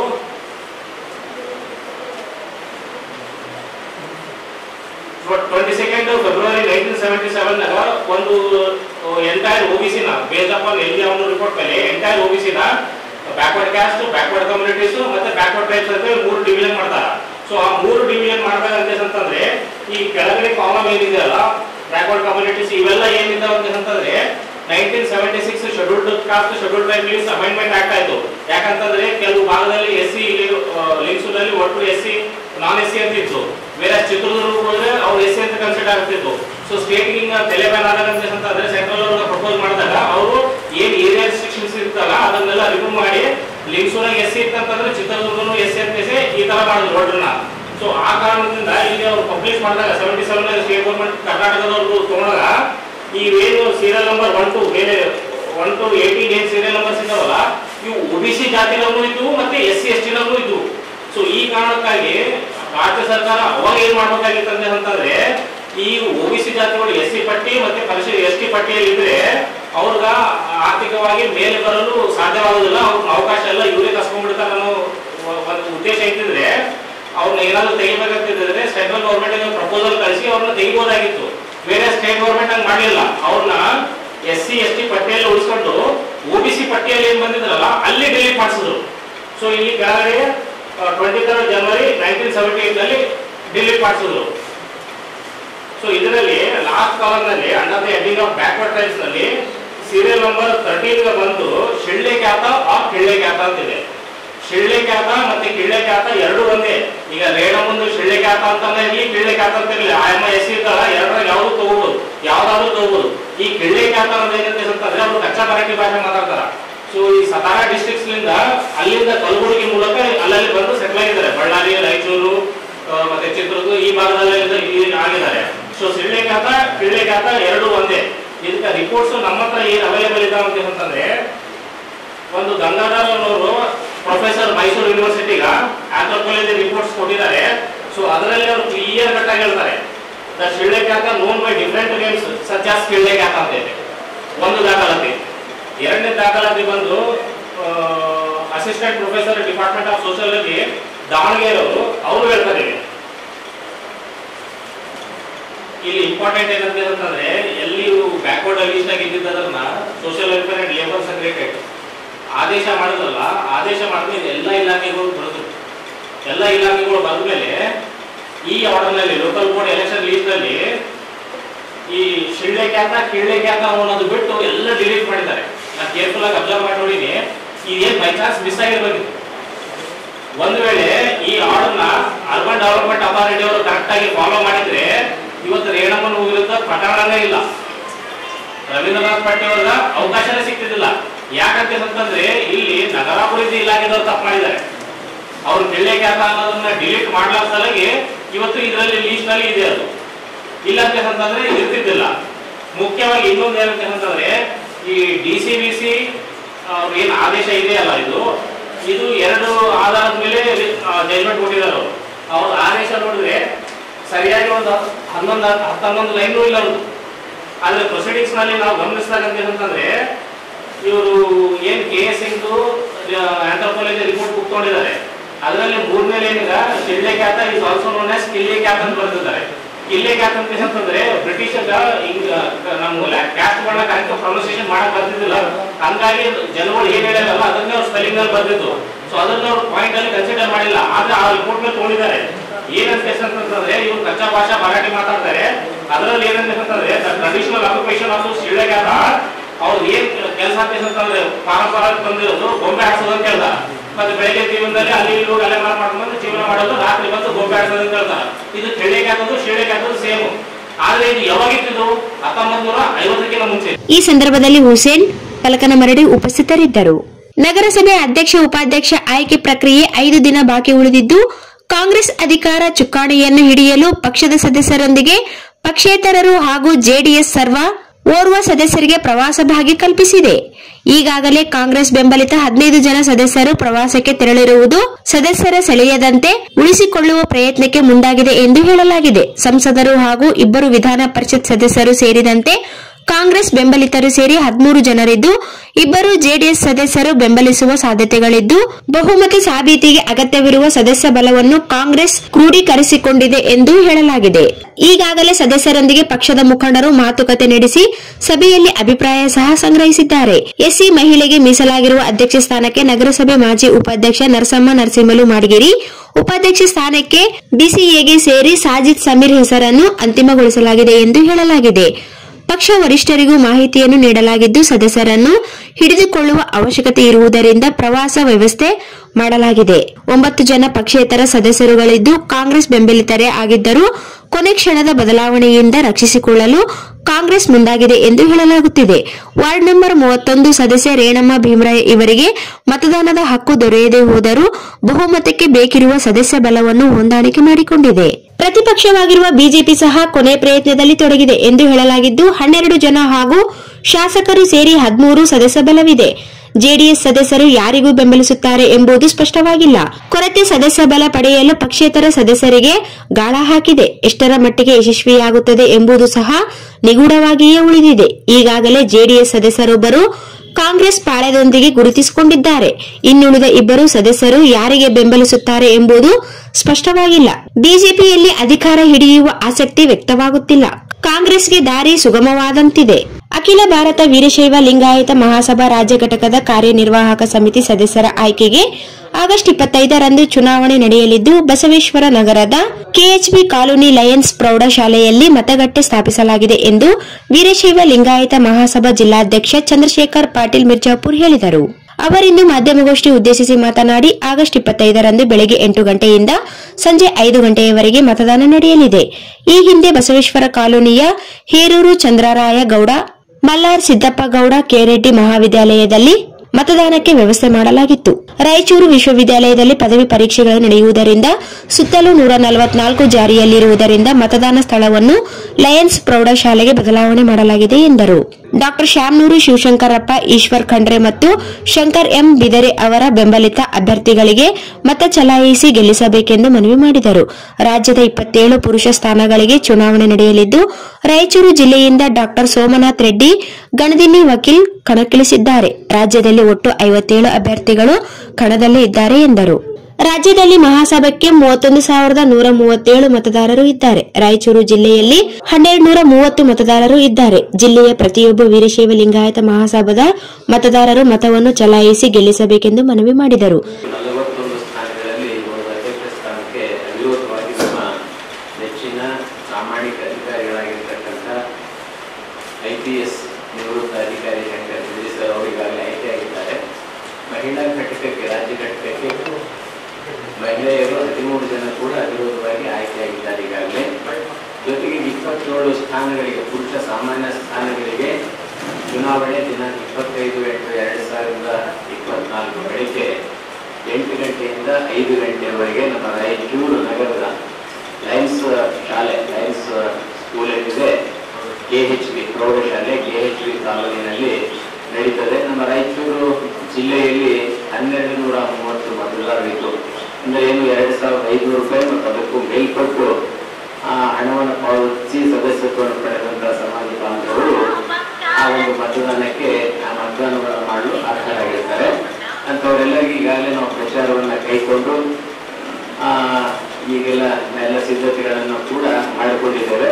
twenty second February nineteen seventy seven ಒಂದು ಎಂಟೈರ್ ಓಬಿಸಿನ ಬೇಸ್ಡ್ ಅಪಾನ್ ಎಲ್ಲಿ ಅವನು ರಿಪೋರ್ಟ್ ಮೇಲೆ ಎಂಟೈರ್ ಓಬಿಸಿನ ಬ್ಯಾಕ್ವರ್ಡ್ ಕ್ಯಾಸ್ಟ್ ಬ್ಯಾಕ್ವರ್ಡ್ ಕಮ್ಯುನಿಟೀಸ್ ಮತ್ತೆ ಬ್ಯಾಕ್ವರ್ಡ್ ಟ್ರೈಬ್ಸ್ ಅಂತ ಹೇಳಿ ಮೂರು ಡಿವಿಷನ್ ಮಾಡ್ತಾರ ಸೊ ಆ ಮೂರು ಡಿವಿಷನ್ ಮಾಡಿದಾಗ ಅಂತಂದ್ರೆ ಈ ಕೆಳಗಡೆ ಕಾಲಮ್ ಏನಿದೆಯಲ್ಲ ಬ್ಯಾಕ್ವರ್ಡ್ ಕಮ್ಯುನಿಟೀಸ್ ಇವೆಲ್ಲ ಏನಿದಾವೆ ಅಂತಂದ್ರೆ nineteen seventy six scheduled caste scheduled tribe leaves amendment ಆಗ್ತಾ ಇತ್ತು ಯಾಕಂತಂದ್ರೆ ಕೆಲವು ಭಾಗದಲ್ಲಿ ಎಸ್ ಸಿ ಲಿಂಕ್ಸೂರಲ್ಲಿ ಒಟ್ಟು S C non S C ಅಂತ ಇತ್ತು ಬೇರೆ ಚಿತ್ರದುರ್ಗ ಹೋದ್ರೆ ಅವ್ರು ಎಸ್ ಸಿ ಅಂತ ಕನ್ಸಿಡರ್ ಆಗ್ತಿತ್ತು ಸೊ ಸ್ಟೇಟ್ ಹಿಂಗ ತೆಲೆಬ್ಯಾನ್ ಆದಾಗ ಅಂತಂದ್ರೆ ಸೆಂಟ್ರಲ್ ಅವ್ರಿಗೆ ಪ್ರಪೋಸ್ ಮಾಡಿದಾಗ ಅವರು ಏನ್ ಏರಿಯಾ ರಿಸ್ಟ್ರಿಕ್ಷನ್ಸ್ ಇರ್ತಲ್ಲ ಅದನ್ನೆಲ್ಲ ರಿಮೂವ್ ಮಾಡಿ ಲಿಂಕ್ಸೂರಾಗ ಎಸ್ ಸಿ ಇತ್ತಂತಂದ್ರೆ ಚಿತ್ರದುರ್ಗನು ಎಸ್ ಸಿ ಅಂತ ಈ ತರ ಮಾಡಿದ್ರು ಒಡ್ರನ್ನ ಸೊ ಆ ಕಾರಣದಿಂದ ಇಲ್ಲಿ ಅವ್ರು ಪಬ್ಲಿಷ್ ಮಾಡಿದಾಗ ಸೆವೆಂಟಿ ಸೆವೆನ್ ಸ್ಟೇಟ್ ಗೌರ್ಮೆಂಟ್ ಕರ್ನಾಟಕದವ್ರು ತಗೊಂಡಾಗ ಈ ಏನು ಸೀರಿಯಲ್ ನಂಬರ್ ಒನ್ ಟು ಮೇಲೆ ಒನ್ ಟು ಏಯ್ಟೀನ್ ಏನ್ ಸೀರಿಯಲ್ ನಂಬರ್ಸ್ ಇದ್ದಾವಲ್ಲ ಇವು ಒಬಿಸಿ ಜಾತಿನಲ್ಲೂ ಇದ್ವು ಮತ್ತೆ ಎಸ್ ಸಿ ಎಸ್ ಟಿನಲ್ಲೂ ಇದ್ವು ಸೊ ಈ ಕಾರಣಕ್ಕಾಗಿ ರಾಜ್ಯ ಸರ್ಕಾರ ಅವಾಗ ಏನ್ ಮಾಡ್ಬೇಕಾಗಿತ್ತು ಅಂದ್ರೆ ಅಂತಂದ್ರೆ ಈ ಒಬಿಸಿ ಜಾತಿಗಳು ಎಸ್ ಸಿ ಪಟ್ಟಿ ಮತ್ತೆ ಪರಿಶೀಲ ಎಸ್ ಟಿ ಪಟ್ಟಿಯಲ್ಲಿ ಇದ್ರೆ ಅವ್ರಿಗ ಆರ್ಥಿಕವಾಗಿ ಮೇಲೆ ಬರಲು ಸಾಧ್ಯವಾಗುದಿಲ್ಲ ಅವ್ರ ಅವಕಾಶ ಎಲ್ಲ ಇವರೇ ಕಸ್ಕೊಂಡ್ಬಿಡ್ತಾರೆ ಅನ್ನೋ ಒ- ಒಂದು ಉದ್ದೇಶ ಇಟ್ಟಿದ್ರೆ ಅವ್ರನ್ನ ಏನಾದ್ರು ತೆಗಿಬೇಕಂತಿದ್ರೆ ಸೆಂಟ್ರಲ್ ಗೌರ್ಮೆಂಟ್ ಪ್ರಪೋಸಲ್ ಕಳಿಸಿ ಅವ್ರನ್ನ ತೆಗಿಬೋದಾಗಿತ್ತು ಬೇರೆ ಸ್ಟೇಟ್ ಗೌರ್ಮೆಂಟ್ ಹಂಗ್ ಮಾಡಲಿಲ್ಲ ಅವ್ರನ್ನ ಎಸ್ ಸಿ ಎಸ್ ಟಿ ಪಟ್ಟಿಯಲ್ಲಿ ಉಳಿಸ್ಕೊಂಡು ಒಬಿಸಿ ಪಟ್ಟಿಯಲ್ಲಿ ಏನ್ ಬಂದಿದ್ರಲ್ಲ ಅಲ್ಲಿ ಡಿಲೀಟ್ ಮಾಡಿಸಿದ್ರು ಸೊ ಇಲ್ಲಿ ಕೆಳಗಡೆ twenty third January nineteen seventy eight ನಲ್ಲಿ ಡಿಲೀಟ್ ಮಾಡಿಸಿದ್ರು ಸೊ ಇದರಲ್ಲಿ ಲಾಸ್ಟ್ ಕಾಲಮ್ ನಲ್ಲಿ under the heading of backward tribes ನಲ್ಲಿ ಸೀರಿಯಲ್ ನಂಬರ್ ತರ್ಟೀನ್ ಬಂದು ಶಿಳ್ಳೆ ಖ್ಯಾತ ಆರ್ ಕಿಳ್ಳೆ ಖ್ಯಾತ ಅಂತಿದೆ ಶಿಳ್ಳೆ ಖ್ಯಾತ ಮತ್ತೆ ಕಿಳ್ಳೆ ಖ್ಯಾತ ಎರಡು ಒಂದೇ ಈಗ ರೇಣ ಮುಂದೆ ಶಿಳ್ಳೆ ಖ್ಯಾತ ಅಂತಾನೆ ಇರ್ಲಿ ಕಿಳ್ಳೆ ಖ್ಯಾತ ಅಂತ ಇರ್ಲಿ ಆಯಮ್ಮ ಎಸ್ ಇರ್ತಾರ ಎರಡರ ಯಾವ್ದು ತಗೋಬಹುದು ಯಾವ್ದಾದ್ರು ತಗೋಬಹುದು ಈ ಕಿಳ್ಳೆ ಖ್ಯಾತ ಅನ್ನೋದು ಏನಂತ ಅಂತಂದ್ರೆ ಅವರು ಕಚ್ಚಾ ಮರಾಠಿ ಭಾಷೆ ಮಾತಾಡ್ತಾರ ಸೊ ಈ ಸತಾರಾ ಡಿಸ್ಟ್ರಿಕ್ಟ್ಸ್ ಲಿಂದ ಅಲ್ಲಿಂದ ಕಲಬುರಗಿ ಮೂಲಕ ಅಲ್ಲಲ್ಲಿ ಬಂದು ಸೆಟ್ಲ್ ಆಗಿದ್ದಾರೆ ಬಳ್ಳಾರಿ ರಾಯಚೂರು ಆ, ಮತ್ತೆ ಚಿತ್ರದುರ್ಗ ಈ ಭಾಗದಲ್ಲಿ ಇಲ್ಲಿ ಆಗಿದ್ದಾರೆ ಸೊ ಸಿಳ್ಳೆ ಖ್ಯಾತ ಕಿಳ್ಳೆ ಖ್ಯಾತ ಎರಡು ಒಂದೇ ಇದಕ್ಕೆ ರಿಪೋರ್ಟ್ಸ್ ನಮ್ಮ ಹತ್ರ ಏನ್ ಅವೈಲೇಬಲ್ ಇದಾವೆ ಅಂತಂದ್ರೆ ಒಂದು ಗಂಗಾಧರ್ ಅವರು ಪ್ರೊಫೆಸರ್ ಮೈಸೂರು ಯೂನಿವರ್ಸಿಟಿಗ ಆಂಥ್ರೋಪಾಲಜಿ ರಿಪೋರ್ಟ್ಸ್ ಕೊಟ್ಟಿದ್ದಾರೆ ಸೊ ಅದರಲ್ಲಿ ಅವರು ಕ್ಲಿಯರ್ ಕಟ್ ಆಗಿ ಹೇಳ್ತಾರೆ the Shille Kyatha known by different names such as Shille Kyatha ಅಂತ ಇದೆ ಒಂದು ದಾಖಲಾತಿ ಎರಡನೇ ದಾಖಲಾತಿ ಬಂದು assistant professor department of sociology Davanagere ಅವರು ಅವರು ಹೇಳ್ತಾರೆ ಇಲ್ಲಿ. ಇಲ್ಲಿ ಇಂಪಾರ್ಟೆಂಟ್ ಏನಂತ ಅಂತಂದ್ರೆ ಎಲ್ಲಿ ಬ್ಯಾಕ್ವರ್ಡ್ ಲಿಸ್ಟ್ ಆಗಿ ಇದ್ದಿದ್ದನ್ನ social welfare and labour secretary ಆದೇಶ ಮಾಡಿದ್ರಲ್ಲ ಆದೇಶ ಮಾಡಿದ್ಮೇಲೆ ಎಲ್ಲ ಇಲಾಖೆಗಳು ಬರೆದ್ರು ಎಲ್ಲ ಇಲಾಖೆಗಳು ಬರೆದ ಮೇಲೆ ಈ ಆರ್ಡರ್ ನಲ್ಲಿ ಲೋಕಲ್ ಬೋರ್ಡ್ ಎಲೆಕ್ಷನ್ ಲೀಸ್ಟ್ ನಲ್ಲಿ ಈ ಶಿಳ್ಳೆ ಖ್ಯಾತ ಕಿಳ್ಳೆ ಖ್ಯಾತ ಅನ್ನೋದು ಬಿಟ್ಟು ಎಲ್ಲ ಡಿಲೀಟ್ ಮಾಡಿದ್ದಾರೆ ನಾನು ಕೇರ್ಫುಲ್ ಆಗಿ ಅಬ್ಸರ್ವ್ ಮಾಡಿ ನೋಡಿನಿ ಇದೇನ್ ಬೈ ಚಾನ್ಸ್ ಮಿಸ್ ಆಗಿರ್ಬೇಕಿತ್ತು ಒಂದು ವೇಳೆ ಈ ಆರ್ಡರ್ನ ಅರ್ಬನ್ ಡೆವಲಪ್ಮೆಂಟ್ ಅಥಾರಿಟಿ ಅವರು ಕರೆಕ್ಟ್ ಆಗಿ ಫಾಲೋ ಮಾಡಿದ್ರೆ ಇವತ್ತು ರೇಣಮ್ಮನ ವಿರುದ್ಧ ಪ್ರಕರಣನೇ ಇಲ್ಲ ರವೀಂದ್ರನಾಥ್ ಪಾಟೀಲ್ ಅವ್ರಿಗೆ ಅವಕಾಶನೇ ಸಿಗ್ತಿದ್ದಿಲ್ಲ ಯಾಕಂತ ಅಂತಂದ್ರೆ ಇಲ್ಲಿ ನಗರಾಭಿವೃದ್ಧಿ ಇಲಾಖೆದವ್ರು ತಪ್ಪು ಮಾಡಿದ್ದಾರೆ ಅವ್ರು ಬೆಳ್ಳೆ ಖ್ಯಾತ ಅನ್ನೋದನ್ನ ಡಿಲೀಟ್ ಮಾಡ್ಲಾರ ಸಲಗಿ ಇವತ್ತು ಇದರಲ್ಲಿ ಲೀಸ್ಟ್ ನಲ್ಲಿ ಇದೆ ಅದು ಇಲ್ಲ ಅಂತ ಅಂತಂದ್ರೆ ಇರ್ತಿದ್ದಿಲ್ಲ ಮುಖ್ಯವಾಗಿ ಇನ್ನೊಂದು ಏನಂತ ಅಂತಂದ್ರೆ ಈ ಡಿ ಸಿ ಬಿ ಸಿ ಏನ್ ಆದೇಶ ಇದೆಯಲ್ಲ ಇದು ಇದು ಎರಡು ಆಧಾರದ ಮೇಲೆ ಜಜ್ಮೆಂಟ್ ಕೊಟ್ಟಿದ್ದಾರೆ ಅವರು ಅವ್ರ ಆದೇಶ ನೋಡಿದ್ರೆ ಸರಿಯಾಗಿ ಒಂದು ಹನ್ನೊಂದು ಹತ್ತನ್ನೊಂದು ಲೈನು ಇಲ್ಲ ಅವ್ರದ್ದು ಆದ್ರೆ ಪ್ರೊಸೀಡಿಂಗ್ಸ್ ನಲ್ಲಿ ನಾವು ಗಮನಿಸಿದಾಗ ಅಂತಂದ್ರೆ ಇವರು ಏನ್ ಕೆ ಎಸ್ ಇಂದು ಆಂಥ್ರೋಪಾಲಜಿ ರಿಪೋರ್ಟ್ ಬುಕ್ ತಗೊಂಡಿದ್ದಾರೆ ಅದರಲ್ಲಿ ಮೂರನೇ ಲೈನ್ಗ Shille Kyatha is also known as Kille Kyatha ಅಂತ ಬರ್ತಿದ್ದಾರೆ ಕಿಲ್ಲೆ ಖ್ಯಾತ ಅಂತ ಅಂತಂದ್ರೆ ಬ್ರಿಟಿಷ್ ಹಿಂಗ ನಮ್ಮ ಕ್ಯಾಸ್ಟ್ ಮಾಡೋ ಕಾರ್ಯಕ್ರಮ ಪ್ರೊನೌನ್ಸಿಯೇಷನ್ ಮಾಡಕ್ ಬರ್ತಿದ್ದಿಲ್ಲ ಹಂಗಾಗಿ ಜನಗಳು ಏನ್ ಹೇಳಿರಲ್ಲ ಅದನ್ನೇ ಅವ್ರು ಸ್ಪೆಲ್ಲಿಂಗ್ ನಲ್ಲಿ ಬರ್ತಿತ್ತು ಸೊ ಅದನ್ನ ಅವ್ರು ಪಾಯಿಂಟ್ ಅಲ್ಲಿ ಕನ್ಸಿಡರ್ ಮಾಡಿಲ್ಲ ಆದ್ರೆ ಆ ರಿಪೋರ್ಟ್ ಮೇಲೆ ತಗೊಂಡಿದ್ದಾರೆ ಏನಂತ ಅಂತಂದ್ರೆ ಇವ್ರು ಕಚ್ಚಾ ಭಾಷಾ ಮರಾಠಿ ಮಾತಾಡ್ತಾರೆ ಅದರಲ್ಲಿ ಏನಂತ ಅಂತಂದ್ರೆ ಟ್ರೆಡಿಷನಲ್ ಆಕ್ಯುಪೇಷನ್ ಆಫ್ ಶಿಳ್ಳೆ ಖ್ಯಾತ ಅವ್ರು ಏನ್ ಕೆಲಸ ಅಂತಂದ್ರೆ ಪಾರಂಪರಿಕ ಬಂದಿರೋದು ಗೊಂಬೆ ಆಡ್ಸೋದು ಅಂತ ಹೇಳ್ದ ಮತ್ತೆ ಬೆಳಗ್ಗೆ ಜೀವನದಲ್ಲಿ ಅಲ್ಲಿ ಇಲ್ಲಿ ಹೋಗಿ ಅಲೆ ಮಾರ ಮಾಡ್ಕೊಂಡು ಜೀವನ ಮಾಡೋದು ರಾತ್ರಿ ಬಂದು ಗೊಂಬೆ ಆಡ್ಸೋದು ಅಂತ ಹೇಳ್ತಾರೆ ಇದು ಕೆಳೆಗೆ ಹಾಕೋದು ಶಿಳೆಗೆ ಹಾಕೋದು ಸೇಮ್ ಆದ್ರೆ ಇದು ಯಾವಾಗಿತ್ತು ಹತ್ತೊಂಬತ್ ನೂರ ಐವತ್ತಕ್ಕಿಂತ ಮುಂಚೆ ಈ ಸಂದರ್ಭದಲ್ಲಿ ಹುಸೇನ್ ಪಲಕನಮರಡಿ ಉಪಸ್ಥಿತರಿದ್ದರು ನಗರಸಭೆ ಅಧ್ಯಕ್ಷ ಉಪಾಧ್ಯಕ್ಷ ಆಯ್ಕೆ ಪ್ರಕ್ರಿಯೆ ಐದು ದಿನ ಬಾಕಿ ಉಳಿದಿದ್ದು ಕಾಂಗ್ರೆಸ್ ಅಧಿಕಾರ ಚುಕ್ಕಾಣಿಯನ್ನು ಹಿಡಿಯಲು ಪಕ್ಷದ ಸದಸ್ಯರೊಂದಿಗೆ ಪಕ್ಷೇತರರು ಹಾಗೂ ಜೆಡಿಎಸ್ ಸರ್ವ ಓರ್ವ ಸದಸ್ಯರಿಗೆ ಪ್ರವಾಸ ಭಾಗ್ಯ ಕಲ್ಪಿಸಿದೆ ಈಗಾಗಲೇ ಕಾಂಗ್ರೆಸ್ ಬೆಂಬಲಿತ ಹದಿನೈದು ಜನ ಸದಸ್ಯರು ಪ್ರವಾಸಕ್ಕೆ ತೆರಳಿರುವುದು ಸದಸ್ಯರ ಸೆಳೆಯದಂತೆ ಉಳಿಸಿಕೊಳ್ಳುವ ಪ್ರಯತ್ನಕ್ಕೆ ಮುಂದಾಗಿದೆ ಎಂದು ಹೇಳಲಾಗಿದೆ ಸಂಸದರು ಹಾಗೂ ಇಬ್ಬರು ವಿಧಾನ ಪರಿಷತ್ ಸದಸ್ಯರು ಸೇರಿದಂತೆ ಕಾಂಗ್ರೆಸ್ ಬೆಂಬಲಿತರು ಸೇರಿ ಹದಿಮೂರು ಜನರಿದ್ದು ಇಬ್ಬರು ಜೆಡಿಎಸ್ ಸದಸ್ಯರು ಬೆಂಬಲಿಸುವ ಸಾಧ್ಯತೆಗಳಿದ್ದು ಬಹುಮತ ಸಾಬೀತಿಗೆ ಅಗತ್ಯವಿರುವ ಸದಸ್ಯ ಬಲವನ್ನು ಕಾಂಗ್ರೆಸ್ ಕ್ರೋಢೀಕರಿಸಿಕೊಂಡಿದೆ ಎಂದು ಹೇಳಲಾಗಿದೆ ಈಗಾಗಲೇ ಸದಸ್ಯರೊಂದಿಗೆ ಪಕ್ಷದ ಮುಖಂಡರು ಮಾತುಕತೆ ನಡೆಸಿ ಸಭೆಯಲ್ಲಿ ಅಭಿಪ್ರಾಯ ಸಹ ಸಂಗ್ರಹಿಸಿದ್ದಾರೆ ಎಸ್ಸಿ ಮಹಿಳೆಗೆ ಮೀಸಲಾಗಿರುವ ಅಧ್ಯಕ್ಷ ಸ್ಥಾನಕ್ಕೆ ನಗರಸಭೆ ಮಾಜಿ ಉಪಾಧ್ಯಕ್ಷ ನರಸಮ್ಮ ನರಸಿಂಹಲು ಮಾಡಿಗಿರಿ ಉಪಾಧ್ಯಕ್ಷ ಸ್ಥಾನಕ್ಕೆ ಡಿಸಿಎಗೆ ಸೇರಿ ಸಾಜಿದ್ ಸಮೀರ್ ಹೆಸರನ್ನು ಅಂತಿಮಗೊಳಿಸಲಾಗಿದೆ ಎಂದು ಹೇಳಲಾಗಿದೆ ಪಕ್ಷ ವರಿಷ್ಠರಿಗೂ ಮಾಹಿತಿಯನ್ನು ನೀಡಲಾಗಿದ್ದು ಸದಸ್ಯರನ್ನು ಹಿಡಿದುಕೊಳ್ಳುವ ಅವಶ್ಯಕತೆ ಇರುವುದರಿಂದ ಪ್ರವಾಸ ವ್ಯವಸ್ಥೆ ಮಾಡಲಾಗಿದೆ ಒಂಬತ್ತು ಜನ ಪಕ್ಷೇತರ ಸದಸ್ಯರುಗಳಿದ್ದು ಕಾಂಗ್ರೆಸ್ ಬೆಂಬಲಿತರೇ ಆಗಿದ್ದರೂ ಕೊನೆ ಕ್ಷಣದ ಬದಲಾವಣೆಯಿಂದ ರಕ್ಷಿಸಿಕೊಳ್ಳಲು ಕಾಂಗ್ರೆಸ್ ಮುಂದಾಗಿದೆ ಎಂದು ಹೇಳಲಾಗುತ್ತಿದೆ ವಾರ್ಡ್ ನಂಬರ್ ಮೂವತ್ತೊಂದು ಸದಸ್ಯ ರೇಣಮ್ಮ ಭೀಮರಾಯ ಇವರಿಗೆ ಮತದಾನದ ಹಕ್ಕು ದೊರೆಯದೇ ಹೋದರೂ ಬಹುಮತಕ್ಕೆ ಬೇಕಿರುವ ಸದಸ್ಯ ಬಲವನ್ನು ಹೊಂದಾಣಿಕೆ ಮಾಡಿಕೊಂಡಿದೆ ಪ್ರತಿಪಕ್ಷವಾಗಿರುವ ಬಿಜೆಪಿ ಸಹ ಕೊನೆ ಪ್ರಯತ್ನದಲ್ಲಿ ತೊಡಗಿದೆ ಎಂದು ಹೇಳಲಾಗಿದ್ದು ಹನ್ನೆರಡು ಜನ ಹಾಗೂ ಶಾಸಕರು ಸೇರಿ ಹದಿಮೂರು ಸದಸ್ಯ ಬಲವಿದೆ ಜೆಡಿಎಸ್ ಸದಸ್ಯರು ಯಾರಿಗೂ ಬೆಂಬಲಿಸುತ್ತಾರೆ ಎಂಬುದು ಸ್ಪಷ್ಟವಾಗಿಲ್ಲ ಕೊರತೆ ಸದಸ್ಯ ಬಲ ಪಡೆಯಲು ಪಕ್ಷೇತರ ಸದಸ್ಯರಿಗೆ ಗಾಳ ಹಾಕಿದೆ ಎಷ್ಟರ ಮಟ್ಟಿಗೆ ಯಶಸ್ವಿಯಾಗುತ್ತದೆ ಎಂಬುದು ಸಹ ನಿಗೂಢವಾಗಿಯೇ ಉಳಿದಿದೆ ಈಗಾಗಲೇ ಜೆಡಿಎಸ್ ಸದಸ್ಯರೊಬ್ಬರು ಕಾಂಗ್ರೆಸ್ ಪಾಳ್ಯದೊಂದಿಗೆ ಗುರುತಿಸಿಕೊಂಡಿದ್ದಾರೆ ಇನ್ನುಳಿದ ಇಬ್ಬರು ಸದಸ್ಯರು ಯಾರಿಗೆ ಬೆಂಬಲಿಸುತ್ತಾರೆ ಎಂಬುದು ಸ್ಪಷ್ಟವಾಗಿಲ್ಲ ಬಿಜೆಪಿಯಲ್ಲಿ ಅಧಿಕಾರ ಹಿಡಿಯುವ ಆಸಕ್ತಿ ವ್ಯಕ್ತವಾಗುತ್ತಿಲ್ಲ ಕಾಂಗ್ರೆಸ್ಗೆ ದಾರಿ ಸುಗಮವಾದಂತಿದೆ ಅಖಿಲ ಭಾರತ ವೀರಶೈವ ಲಿಂಗಾಯತ ಮಹಾಸಭಾ ರಾಜ್ಯ ಘಟಕದ ಕಾರ್ಯನಿರ್ವಾಹಕ ಸಮಿತಿ ಸದಸ್ಯರ ಆಯ್ಕೆಗೆ ಆಗಸ್ಟ್ ಇಪ್ಪತ್ತೈದರಂದು ಚುನಾವಣೆ ನಡೆಯಲಿದ್ದು ಬಸವೇಶ್ವರ ನಗರದ ಕೆಎಚ್ಬಿ ಕಾಲೋನಿ ಲಯನ್ಸ್ ಪ್ರೌಢಶಾಲೆಯಲ್ಲಿ ಮತಗಟ್ಟೆ ಸ್ಥಾಪಿಸಲಾಗಿದೆ ಎಂದು ವೀರಶೈವ ಲಿಂಗಾಯತ ಮಹಾಸಭಾ ಜಿಲ್ಲಾಧ್ಯಕ್ಷ ಚಂದ್ರಶೇಖರ್ ಪಾಟೀಲ್ ಮಿರ್ಜಾಪುರ್ ಹೇಳಿದರು ಅವರಿಂದು ಮಾಧ್ಯಮಗೋಷ್ಠಿ ಉದ್ದೇಶಿಸಿ ಮಾತನಾಡಿ ಆಗಸ್ಟ್ ಇಪ್ಪತ್ತೈದರಂದು ಬೆಳಗ್ಗೆ ಎಂಟು ಗಂಟೆಯಿಂದ ಸಂಜೆ ಐದು ಗಂಟೆಯವರೆಗೆ ಮತದಾನ ನಡೆಯಲಿದೆ ಈ ಹಿಂದೆ ಬಸವೇಶ್ವರ ಕಾಲೋನಿಯ ಹೇರೂರು ಚಂದ್ರರಾಯ ಗೌಡ ಮಲ್ಲಾರ್ ಸಿದ್ದಪ್ಪ ಗೌಡ ಕೆರೆಡ್ಡಿ ಮಹಾವಿದ್ಯಾಲಯದಲ್ಲಿ ಮತದಾನಕ್ಕೆ ವ್ಯವಸ್ಥೆ ಮಾಡಲಾಗಿತ್ತು ರಾಯಚೂರು ವಿಶ್ವವಿದ್ಯಾಲಯದಲ್ಲಿ ಪದವಿ ಪರೀಕ್ಷೆಗಳು ನಡೆಯುವುದರಿಂದ ಸುತ್ತಲೂ ನೂರ ನಲವತ್ನಾಲ್ಕು ಜಾರಿಯಲ್ಲಿರುವುದರಿಂದ ಮತದಾನ ಸ್ಥಳವನ್ನು ಲಯನ್ಸ್ ಪ್ರೌಢಶಾಲೆಗೆ ಬದಲಾವಣೆ ಮಾಡಲಾಗಿದೆ ಎಂದರು ಡಾಕ್ಟರ್ ಶ್ಯಾಮ್ನೂರು ಶಿವಶಂಕರಪ್ಪ ಈಶ್ವರ್ ಖಂಡ್ರೆ ಮತ್ತು ಶಂಕರ್ ಎಂ ಬಿದರೆ ಅವರ ಬೆಂಬಲಿತ ಅಭ್ಯರ್ಥಿಗಳಿಗೆ ಮತ ಚಲಾಯಿಸಿ ಗೆಲ್ಲಿಸಬೇಕೆಂದು ಮನವಿ ಮಾಡಿದರು ರಾಜ್ಯದ ಇಪ್ಪತ್ತೇಳು ಪುರುಷ ಸ್ಥಾನಗಳಿಗೆ ಚುನಾವಣೆ ನಡೆಯಲಿದ್ದು ರಾಯಚೂರು ಜಿಲ್ಲೆಯಿಂದ ಡಾಕ್ಟರ್ ಸೋಮನಾಥ್ ರೆಡ್ಡಿ ಗಣದಿನ್ನಿ ವಕೀಲ್ ಕಣಕ್ಕಿಳಿಸಿದ್ದಾರೆ ರಾಜ್ಯದಲ್ಲಿ ಒಟ್ಟು ಐವತ್ತೇಳು ಅಭ್ಯರ್ಥಿಗಳು ಕಣದಲ್ಲಿ ಇದ್ದಾರೆ ಎಂದರು ರಾಜ್ಯದಲ್ಲಿ ಮಹಾಸಭಕ್ಕೆ ಮೂವತ್ತೊಂದು ಸಾವಿರದ ನೂರ ಮೂವತ್ತೇಳು ಮತದಾರರು ಇದ್ದಾರೆ ರಾಯಚೂರು ಜಿಲ್ಲೆಯಲ್ಲಿ ಹನ್ನೆರಡು ನೂರ ಮೂವತ್ತು ಮತದಾರರು ಇದ್ದಾರೆ ಜಿಲ್ಲೆಯ ಪ್ರತಿಯೊಬ್ಬ ವೀರಶೈವ ಲಿಂಗಾಯತ ಮಹಾಸಭಾದ ಮತದಾರರು ಮತವನ್ನು ಚಲಾಯಿಸಿ ಗೆಲ್ಲಿಸಬೇಕೆಂದು ಮನವಿ ಮಾಡಿದರು ನಲವತ್ತೊಂದು ಸ್ಥಾನಗಳಲ್ಲಿ ಒಂದು ಅಧ್ಯಕ್ಷ ಸ್ಥಾನಕ್ಕೆ ಅವಿರೋಧವಾಗಿ ನಮ್ಮ ನೆಚ್ಚಿನ ಪ್ರಾಮಾಣಿಕ ಅಧಿಕಾರಿಗಳಾಗಿರ್ತಕ್ಕಂಥ ಐ ಪಿ ಎಸ್ ನಿವೃತ್ತ ಅಧಿಕಾರಿ ಶಂಕರ್ ಬಿಡಿ ಸರ್ ಅವರು ಈಗಾಗಲೇ ಆಯ್ಕೆಯಾಗಿದ್ದಾರೆ ಮಹಿಳಾ ಘಟಕಕ್ಕೆ ರಾಜ್ಯ ಘಟಕಕ್ಕೆ ಮಹಿಳೆಯರು ಹದಿಮೂರು ಜನ ಕೂಡ ಅವಿರೋಧವಾಗಿ ಆಯ್ಕೆಯಾಗಿದ್ದಾರೆ ಈಗಾಗಲೇ ಜೊತೆಗೆ ಇಪ್ಪತ್ತೇಳು ಸ್ಥಾನಗಳಿಗೆ ಪುರುಷ ಸಾಮಾನ್ಯ ಸ್ಥಾನಗಳಿಗೆ ಚುನಾವಣೆ ದಿನಾಂಕ ಇಪ್ಪತ್ತೈದು ಎಂಟು ಎರಡು ಸಾವಿರದ ಇಪ್ಪತ್ನಾಲ್ಕು ಬೆಳಿಗ್ಗೆ ಎಂಟು ಗಂಟೆಯಿಂದ ಐದು ಗಂಟೆಯವರೆಗೆ ನಮ್ಮ ರಾಯಚೂರು ನಗರದ ಲಯನ್ಸ್ ಶಾಲೆ ಲಯನ್ಸ್ ಸ್ಕೂಲ್ ಏನಿದೆ ಕೆ ಎಚ್ ಬಿ ಪ್ರೌಢಶಾಲೆ ಕೆ ಎಚ್ ಬಿ ಕಾಲೋನಿನಲ್ಲಿ ನಡೀತದೆ ನಮ್ಮ ರಾಯಚೂರು ಜಿಲ್ಲೆಯಲ್ಲಿ ಹನ್ನೆರಡು ನೂರ ಮೂವತ್ತು ಮತದಾರರಿದ್ದು ಅಂದರೆ ಏನು ಎರಡು ಸಾವಿರದ ಐದುನೂರು ರೂಪಾಯಿ ಮತ್ತು ಅದಕ್ಕೂ ಮೇಲ್ಪಟ್ಟು ಆ ಹಣವನ್ನು ಪಾವತಿಸಿ ಸದಸ್ಯತ್ವವನ್ನು ಪಡೆದಂತಹ ಸಮಾಜ ಬಾಂಧವರು ಆ ಒಂದು ಮತದಾನಕ್ಕೆ ಆ ಮತದಾನವನ್ನು ಮಾಡಲು ಅರ್ಹರಾಗಿರ್ತಾರೆ ಅಂಥವರೆಲ್ಲರಿಗೂ ಈಗಾಗಲೇ ನಾವು ಪ್ರಚಾರವನ್ನು ಕೈಕೊಂಡು ಆ, ಈಗೆಲ್ಲ ಎಲ್ಲ ಸಿದ್ಧತೆಗಳನ್ನು ಕೂಡ ಮಾಡಿಕೊಂಡಿದ್ದೇವೆ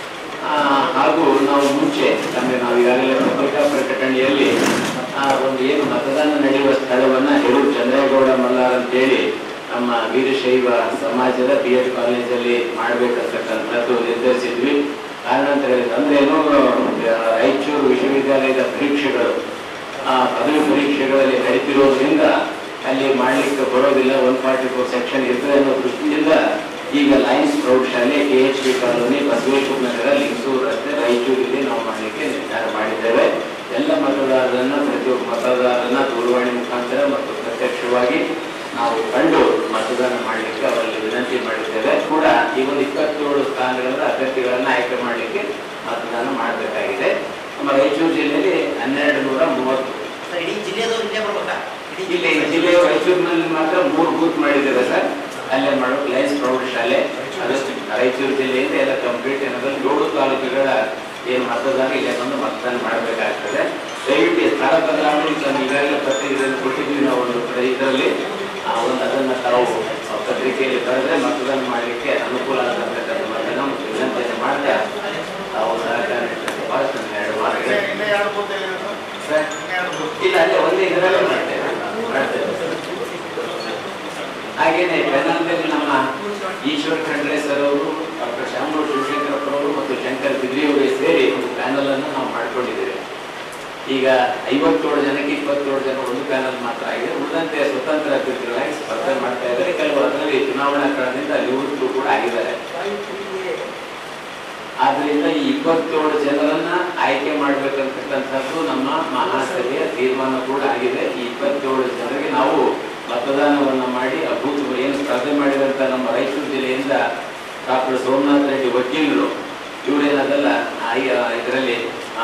ಆ, ಹಾಗೂ ನಾವು ಮುಂಚೆ ಅಂದರೆ ನಾವು ಈಗಾಗಲೇ ಪತ್ರಿಕಾ ಪ್ರಕಟಣೆಯಲ್ಲಿ ಆ ಒಂದು ಏನು ಮತದಾನ ನಡೆಯುವ ಸ್ಥಳವನ್ನ ಹೆರೂರು ಚಂದ್ರೇಗೌಡ ಮಲ್ಲಾರ್ ಅಂತೇಳಿ ನಮ್ಮ ವೀರಶೈವ ಸಮಾಜದ ಬಿ ಎಡ್ ಕಾಲೇಜಲ್ಲಿ ಮಾಡಬೇಕಂತಕ್ಕಂಥದ್ದು ನಿರ್ಧರಿಸಿದ್ವಿ ಕಾರಣಾಂತರಗಳಿಂದ ಅಂದ್ರೆ ಏನು ಆ, ರಾಯಚೂರು ವಿಶ್ವವಿದ್ಯಾಲಯದ ಪರೀಕ್ಷೆಗಳು ಆ ಪದವಿ ಪರೀಕ್ಷೆಗಳಲ್ಲಿ ನಡೀತಿರೋದ್ರಿಂದ ಅಲ್ಲಿ ಮಾಡ್ಲಿಕ್ಕೆ ಬರೋದಿಲ್ಲ ಒನ್ ಫಾರ್ಟಿ ಫೋರ್ ಸೆಕ್ಷನ್ ಇರ್ತದೆ ಅನ್ನೋ ದೃಷ್ಟಿಯಿಂದ ಈಗ ಲಯನ್ಸ್ ಪ್ರೌಢಶಾಲೆ K H B colony Basaveshwara Nagar Lingasur ರಸ್ತೆ ರಾಯಚೂರಲ್ಲಿ ನಾವು ಮಾಡಲಿಕ್ಕೆ ನಿರ್ಧಾರ ಮಾಡಿದ್ದೇವೆ ಎಲ್ಲ ಮತದಾರರನ್ನ ಪ್ರತಿಯೊಬ್ಬ ಮತದಾರರನ್ನ ದೂರವಾಣಿ ಮುಖಾಂತರ ಮತ್ತು ಪ್ರತ್ಯಕ್ಷವಾಗಿ ನಾವು ಕಂಡು ಮತದಾನ ಮಾಡಲಿಕ್ಕೆ ಅವರಲ್ಲಿ ವಿನಂತಿ ಮಾಡಿದ್ದೇವೆ ಕೂಡ ಈ ಒಂದು ಇಪ್ಪತ್ತೇಳು ಸ್ಥಾನಗಳ ಅಭ್ಯರ್ಥಿಗಳನ್ನ ಆಯ್ಕೆ ಮಾಡಲಿಕ್ಕೆ ಮತದಾನ ಮಾಡಬೇಕಾಗಿದೆ ನಮ್ಮ ರಾಯಚೂರು ಜಿಲ್ಲೆಯಲ್ಲಿ ಹನ್ನೆರಡು ನೂರ ಮೂವತ್ತು ಸರ್ ಇಡೀ ಜಿಲ್ಲೆದವ್ರು ಇಲ್ಲೇ ಬರ್ಬೇಕಾ ಇಡೀ ಇಲ್ಲಿ ಜಿಲ್ಲೆಯ ರಾಯಚೂರಿನಲ್ಲಿ ಮಾತ್ರ ಮೂರು ಬೂತ್ ಮಾಡಿದ್ದೇವೆ ಸರ್ ಅಲ್ಲೇ ಮಾಡೋ ಲಯನ್ಸ್ ಪ್ರೌಢಶಾಲೆ ಅದು ರಾಯಚೂರು ಜಿಲ್ಲೆಯಿಂದ ಎಲ್ಲ ಕಂಪ್ಲೀಟ್ ಏನಾದ್ರು ಏಳು ತಾಲೂಕುಗಳ ಏನು ಮತದಾನ ಇಲ್ಲೇ ಬಂದು ಮತದಾನ ಮಾಡಬೇಕಾಗ್ತದೆ ದಯವಿಟ್ಟು ಈ ಸ್ಥಳ ಬದಲಾವಣೆ ನಾನು ಈಗಾಗಲೇ ಪತ್ರಿಕೆಯಲ್ಲಿ ಕೊಟ್ಟಿದ್ವಿ ನಾವು ಒಂದು ಇದರಲ್ಲಿ ಆ ಒಂದು ಅದನ್ನ ತಾವು ಆ ಪತ್ರಿಕೆಯಲ್ಲಿ ಬರೆದ್ರೆ ಮತದಾನ ಮಾಡಲಿಕ್ಕೆ ಅನುಕೂಲ ಆಗತಕ್ಕಂಥ ಮತದಾನ ಮತ್ತು ವಿನಂತಿಯನ್ನು ಮಾಡ್ತಾ ತಾವು ಸಹಕಾರ ನೀಡ್ತಕ್ಕಂಥ ಭಾಳ ಎರಡು ವಾರಗಳು ಸರ್ ಇಲ್ಲ ಅಲ್ಲೇ ಒಂದೇ ಇದರಲ್ಲೇ ಮಾಡ್ತೇವೆ ಮಾಡ್ತೇವೆ ಹಾಗೇನೆ ಬೆನ್ನಂದಲ್ಲಿ ನಮ್ಮ ಈಶ್ವರ್ ಖಂಡ್ರೆ ಸರ್ ಅವರು ಡಾಕ್ಟರ್ ಶ್ಯಾಮರಾವ್ ಶಿವಶಂಕರಪ್ಪ ಅವರು ಮತ್ತು ಶಂಕರ್ ಬಿದ್ರಿ ಅವರಿಗೆ ಸೇರಿ ಒಂದು ಪ್ಯಾನಲ್ ಅನ್ನು ನಾವು ಮಾಡ್ಕೊಂಡಿದ್ದೇವೆ ಈಗ ಐವತ್ತೇಳು ಜನಕ್ಕೆ ಇಪ್ಪತ್ತೇಳು ಜನ ಒಂದು ಪ್ಯಾನಲ್ ಮಾತ್ರ ಆಗಿದೆ ಉಳಿದಂತೆ ಸ್ವತಂತ್ರ ಅಭ್ಯರ್ಥಿಗಳಾಗಿ ಸ್ಪರ್ಧೆ ಮಾಡ್ತಾ ಇದ್ದಾರೆ ಕೆಲವರು ಅದರಲ್ಲಿ ಚುನಾವಣಾ ಕಣದಿಂದ ನಿವೃತ್ತರು ಕೂಡ ಆಗಿದ್ದಾರೆ ಆದ್ರಿಂದ ಈ ಇಪ್ಪತ್ತೇಳು ಜನರನ್ನ ಆಯ್ಕೆ ಮಾಡ್ಬೇಕಂತಕ್ಕಂಥದ್ದು ನಮ್ಮ ಮಹಾಸಭೆಯ ತೀರ್ಮಾನ ಕೂಡ ಆಗಿದೆ ಈ ಇಪ್ಪತ್ತೇಳು ಜನರಿಗೆ ನಾವು ಮತದಾನವನ್ನ ಮಾಡಿ ಆ ಬೂತ್ ಏನು ಸ್ಪರ್ಧೆ ಮಾಡಿದಂತ ನಮ್ಮ ರಾಯಚೂರು ಜಿಲ್ಲೆಯಿಂದ ಡಾಕ್ಟರ್ ಸೋಮನಾಥ್ ರೆಡ್ಡಿ ವಕೀಲರು ಇವರೇನದಲ್ಲ ಇದರಲ್ಲಿ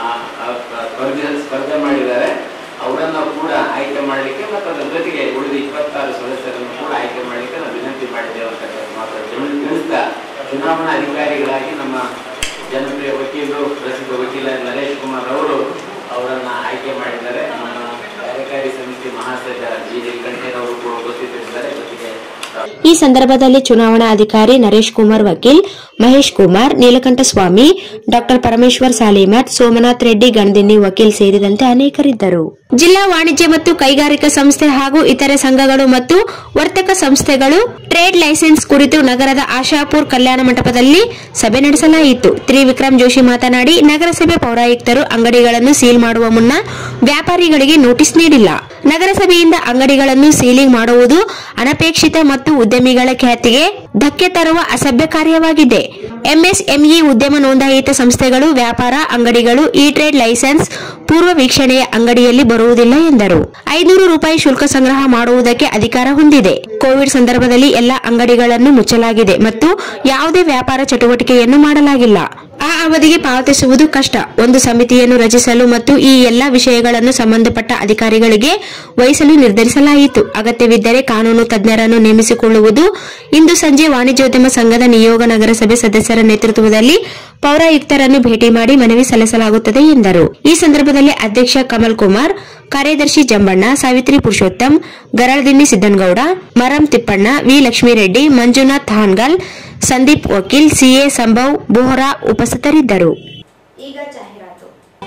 ಸ್ಪರ್ಧೆ ಸ್ಪರ್ಧೆ ಮಾಡಿದ್ದಾರೆ ಅವರನ್ನ ಕೂಡ ಆಯ್ಕೆ ಮಾಡಲಿಕ್ಕೆ ಮತ್ತು ಅದರ ಜೊತೆಗೆ ಉಳಿದ ಇಪ್ಪತ್ತಾರು ಸದಸ್ಯರನ್ನು ಕೂಡ ಆಯ್ಕೆ ಮಾಡಲಿಕ್ಕೆ ನಾವು ವಿನಂತಿ ಮಾಡಿದ್ದೇವೆ ಅಂತಕ್ಕಂಥ ಮಾತನ್ನು ತಿಳಿಸ್ತಾ ಚುನಾವಣಾ ಅಧಿಕಾರಿಗಳಾಗಿ ನಮ್ಮ ಜನಪ್ರಿಯ ವಕೀಲರು ಪ್ರಸಿದ್ಧ ವಕೀಲ ನರೇಶ್ ಕುಮಾರ್ ಅವರು ಅವರನ್ನ ಆಯ್ಕೆ ಮಾಡಿದ್ದಾರೆ ನಮ್ಮ ಕಾರ್ಯಕಾರಿ ಸಮಿತಿ ಮಹಾಸಚಿವ ಜಿ ಅವರು ಕೂಡ ಉಪಸ್ಥಿತರಿದ್ದಾರೆ ಜೊತೆಗೆ ಈ ಸಂದರ್ಭದಲ್ಲಿ ಚುನಾವಣಾ ಅಧಿಕಾರಿ ನರೇಶ್ ಕುಮಾರ್ ವಕೀಲ್ ಮಹೇಶ್ ಕುಮಾರ್ ನೀಲಕಂಠ ಸ್ವಾಮಿ ಡಾಕ್ಟರ್ ಪರಮೇಶ್ವರ್ ಸಾಲಿಮಠ್ ಸೋಮನಾಥ್ ರೆಡ್ಡಿ ಗಣದಿನ್ನಿ ವಕೀಲ್ ಸೇರಿದಂತೆ ಅನೇಕರಿದ್ದರು ಜಿಲ್ಲಾ ವಾಣಿಜ್ಯ ಮತ್ತು ಕೈಗಾರಿಕಾ ಸಂಸ್ಥೆ ಹಾಗೂ ಇತರೆ ಸಂಘಗಳು ಮತ್ತು ವರ್ತಕ ಸಂಸ್ಥೆಗಳು ಟ್ರೇಡ್ ಲೈಸೆನ್ಸ್ ಕುರಿತು ನಗರದ ಆಶಾಪುರ್ ಕಲ್ಯಾಣ ಮಂಟಪದಲ್ಲಿ ಸಭೆ ನಡೆಸಲಾಯಿತು ತ್ರಿವಿಕ್ರಮ್ ಜೋಶಿ ಮಾತನಾಡಿ ನಗರಸಭೆ ಪೌರಾಯುಕ್ತರು ಅಂಗಡಿಗಳನ್ನು ಸೀಲ್ ಮಾಡುವ ಮುನ್ನ ವ್ಯಾಪಾರಿಗಳಿಗೆ ನೋಟಿಸ್ ನೀಡಿಲ್ಲ ನಗರಸಭೆಯಿಂದ ಅಂಗಡಿಗಳನ್ನು ಸೀಲಿಂಗ್ ಮಾಡುವುದು ಅನಪೇಕ್ಷಿತ ಮತ್ತು ಉದ್ಯಮಿಗಳ ಖ್ಯಾತಿಗೆ ಧಕ್ಕೆ ತರುವ ಅಸಭ್ಯ ಕಾರ್ಯವಾಗಿದೆ ಎಂಎಸ್ಎಂಇ ಉದ್ಯಮ ನೋಂದಾಯಿತ ಸಂಸ್ಥೆಗಳು ವ್ಯಾಪಾರ ಅಂಗಡಿಗಳು ಇ ಟ್ರೇಡ್ ಲೈಸೆನ್ಸ್ ಪೂರ್ವ ವೀಕ್ಷಣೆಯ ಅಂಗಡಿಯಲ್ಲಿ ಬರುವುದಿಲ್ಲ ಎಂದರು ಐನೂರು ರೂಪಾಯಿ ಶುಲ್ಕ ಸಂಗ್ರಹ ಮಾಡುವುದಕ್ಕೆ ಅಧಿಕಾರ ಹೊಂದಿದೆ ಕೋವಿಡ್ ಸಂದರ್ಭದಲ್ಲಿ ಎಲ್ಲ ಅಂಗಡಿಗಳನ್ನು ಮುಚ್ಚಲಾಗಿದೆ ಮತ್ತು ಯಾವುದೇ ವ್ಯಾಪಾರ ಚಟುವಟಿಕೆಯನ್ನು ಮಾಡಲಾಗಿಲ್ಲ ಆ ಅವಧಿಗೆ ಪಾವತಿಸುವುದು ಕಷ್ಟ ಒಂದು ಸಮಿತಿಯನ್ನು ರಚಿಸಲು ಮತ್ತು ಈ ಎಲ್ಲಾ ವಿಷಯಗಳನ್ನು ಸಂಬಂಧಪಟ್ಟ ಅಧಿಕಾರಿಗಳಿಗೆ ವಹಿಸಲು ನಿರ್ಧರಿಸಲಾಯಿತು ಅಗತ್ಯವಿದ್ದರೆ ಕಾನೂನು ತಜ್ಞರನ್ನು ನೇಮಿಸಿಕೊಳ್ಳುವುದು ಇಂದು ಸಂಜೆ ವಾಣಿಜ್ಯೋದ್ಯಮ ಸಂಘದ ನಿಯೋಗ ನಗರಸಭೆ ಸದಸ್ಯರ ನೇತೃತ್ವದಲ್ಲಿ ಪೌರಾಯುಕ್ತರನ್ನು ಭೇಟಿ ಮಾಡಿ ಮನವಿ ಸಲ್ಲಿಸಲಾಗುತ್ತದೆ ಎಂದರು ಈ ಸಂದರ್ಭದಲ್ಲಿ ಅಧ್ಯಕ್ಷ ಕಮಲ್ ಕುಮಾರ್ ಕಾರ್ಯದರ್ಶಿ ಜಂಬಣ್ಣ ಸಾವಿತ್ರಿ ಪುರುಷೋತ್ತಮ್ ಗರಳದಿನ್ನಿ ಸಿದ್ದನಗೌಡ ಮರಂ ತಿಪ್ಪಣ್ಣ ವಿ ಲಕ್ಷ್ಮೀರೆಡ್ಡಿ ಮಂಜುನಾಥ್ ಹಾನ್ಗಲ್ ಸಂದೀಪ್ ವಕೀಲ್ ಸಿಎ ಸಂಭವ್ ಬೋಹ್ರಾ ಉಪಸ್ಥಿತರಿದ್ದರು ಈಗ ಜಾಹೀರಾತು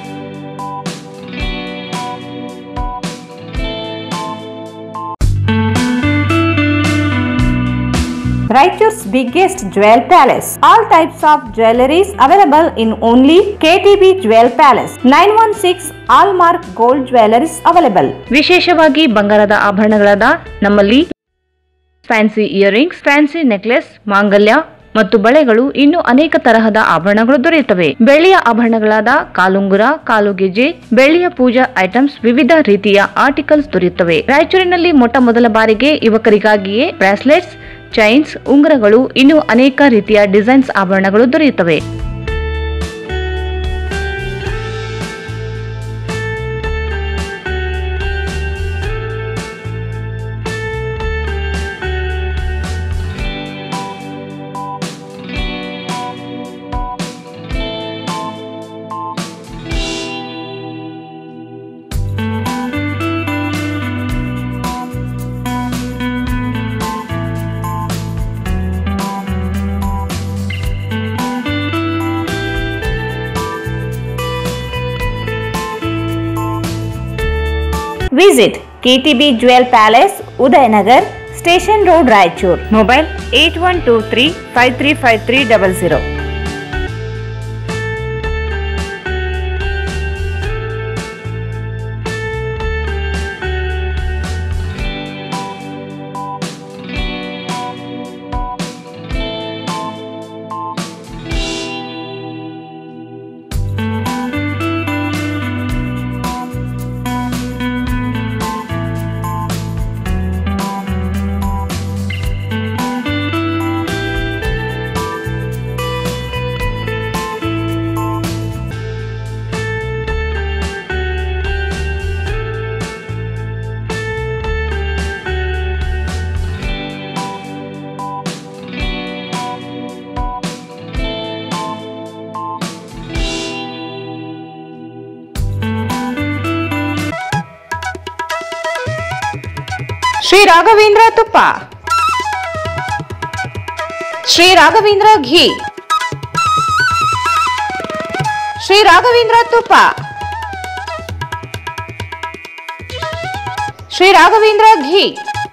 Raichur's biggest jewel palace. All types of jewelries available in only KTB Jewel Palace. 916 Allmark Gold Jewelries available. ವಿಶೇಷವಾಗಿ ಬಂಗಾರದ ಆಭರಣಗಳಾದ ನಮ್ಮಲ್ಲಿ ಫ್ಯಾನ್ಸಿ ಇಯರಿಂಗ್ಸ್ ಫ್ಯಾನ್ಸಿ ನೆಕ್ಲೆಸ್ ಮಾಂಗಲ್ಯ ಮತ್ತು ಬಳೆಗಳು ಇನ್ನು ಅನೇಕ ತರಹದ ಆಭರಣಗಳು ದೊರೆಯುತ್ತವೆ ಬೆಳ್ಳಿಯ ಆಭರಣಗಳಾದ ಕಾಲುಂಗುರ ಕಾಲುಗೆಜೆ ಬೆಳ್ಳಿಯ ಪೂಜಾ ಐಟಮ್ಸ್ ವಿವಿಧ ರೀತಿಯ ಆರ್ಟಿಕಲ್ಸ್ ದೊರೆಯುತ್ತವೆ ರಾಯಚೂರಿನಲ್ಲಿ ಮೊಟ್ಟ ಮೊದಲ ಬಾರಿಗೆ ಯುವಕರಿಗಾಗಿಯೇ ಬ್ರಾಸ್ಲೆಟ್ಸ್ ಚೈನ್ಸ್ ಉಂಗುರಗಳು ಇನ್ನು ಅನೇಕ ರೀತಿಯ ಡಿಸೈನ್ಸ್ ಆಭರಣಗಳು ದೊರೆಯುತ್ತವೆ Visit KTB Jewel Palace, Udayanagar, Station Road, Raichur. Mobile 8123 535300. Shri Raghavendra ತುಪ್ಪ ಶ್ರೀ ರಾಘವೇಂದ್ರ ಘೀ ಶ್ರೀ ರಾಘವೇಂದ್ರ ತುಪ್ಪ ಶ್ರೀ ರಾಘವೇಂದ್ರ ಘೀ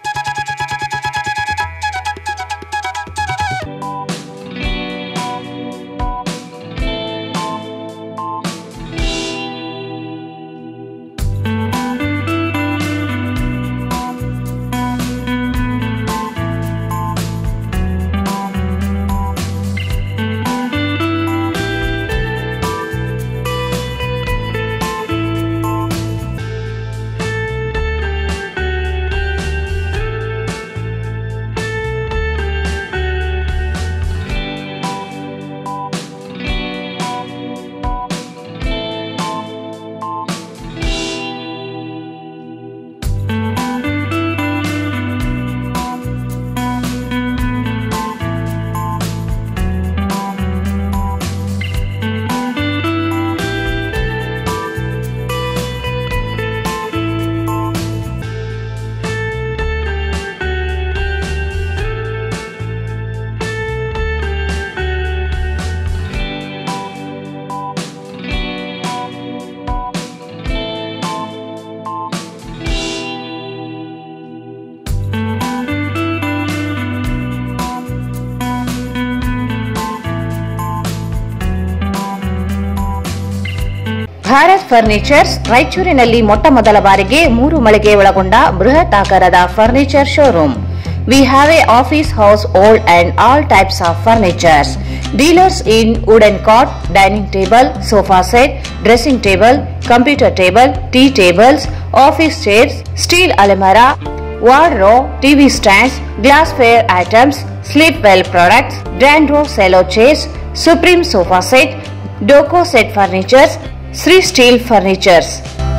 ಭಾರತ್ ಫರ್ನಿಚರ್ಸ್ ರಾಯಚೂರಿನಲ್ಲಿ ಮೊಟ್ಟ ಮೊದಲ ಬಾರಿಗೆ ಮೂರು ಮಳಿಗೆ ಒಳಗೊಂಡ ಬೃಹತ್ ಆಕಾರದ furniture showroom we have a office house old and all types of furnitures dealers in wooden cot dining table sofa set dressing table computer table tea tables office chairs steel ಅಲೆಮರಾ wardrobe TV stands glass ware items Sleepwell products ಡ್ಯಾಂಡ್ರೋ Cello chairs Supreme sofa set ಡೋಕೋ set furnitures Sri steel furnitures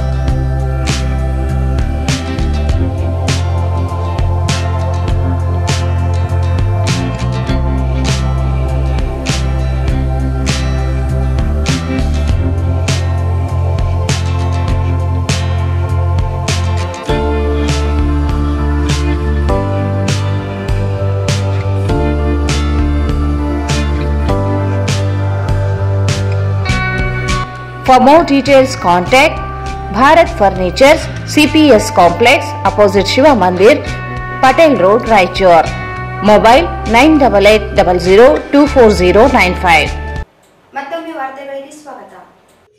For more details, contact Bharat Furnitures, CPS Complex, opposite Shiva Mandir, Patel Road, Raichur. Mobile 9880240955. ಮತ್ತೊಮ್ಮೆ ವಾರ್ತೆಗಳಿಗೆ ಸ್ವಾಗತ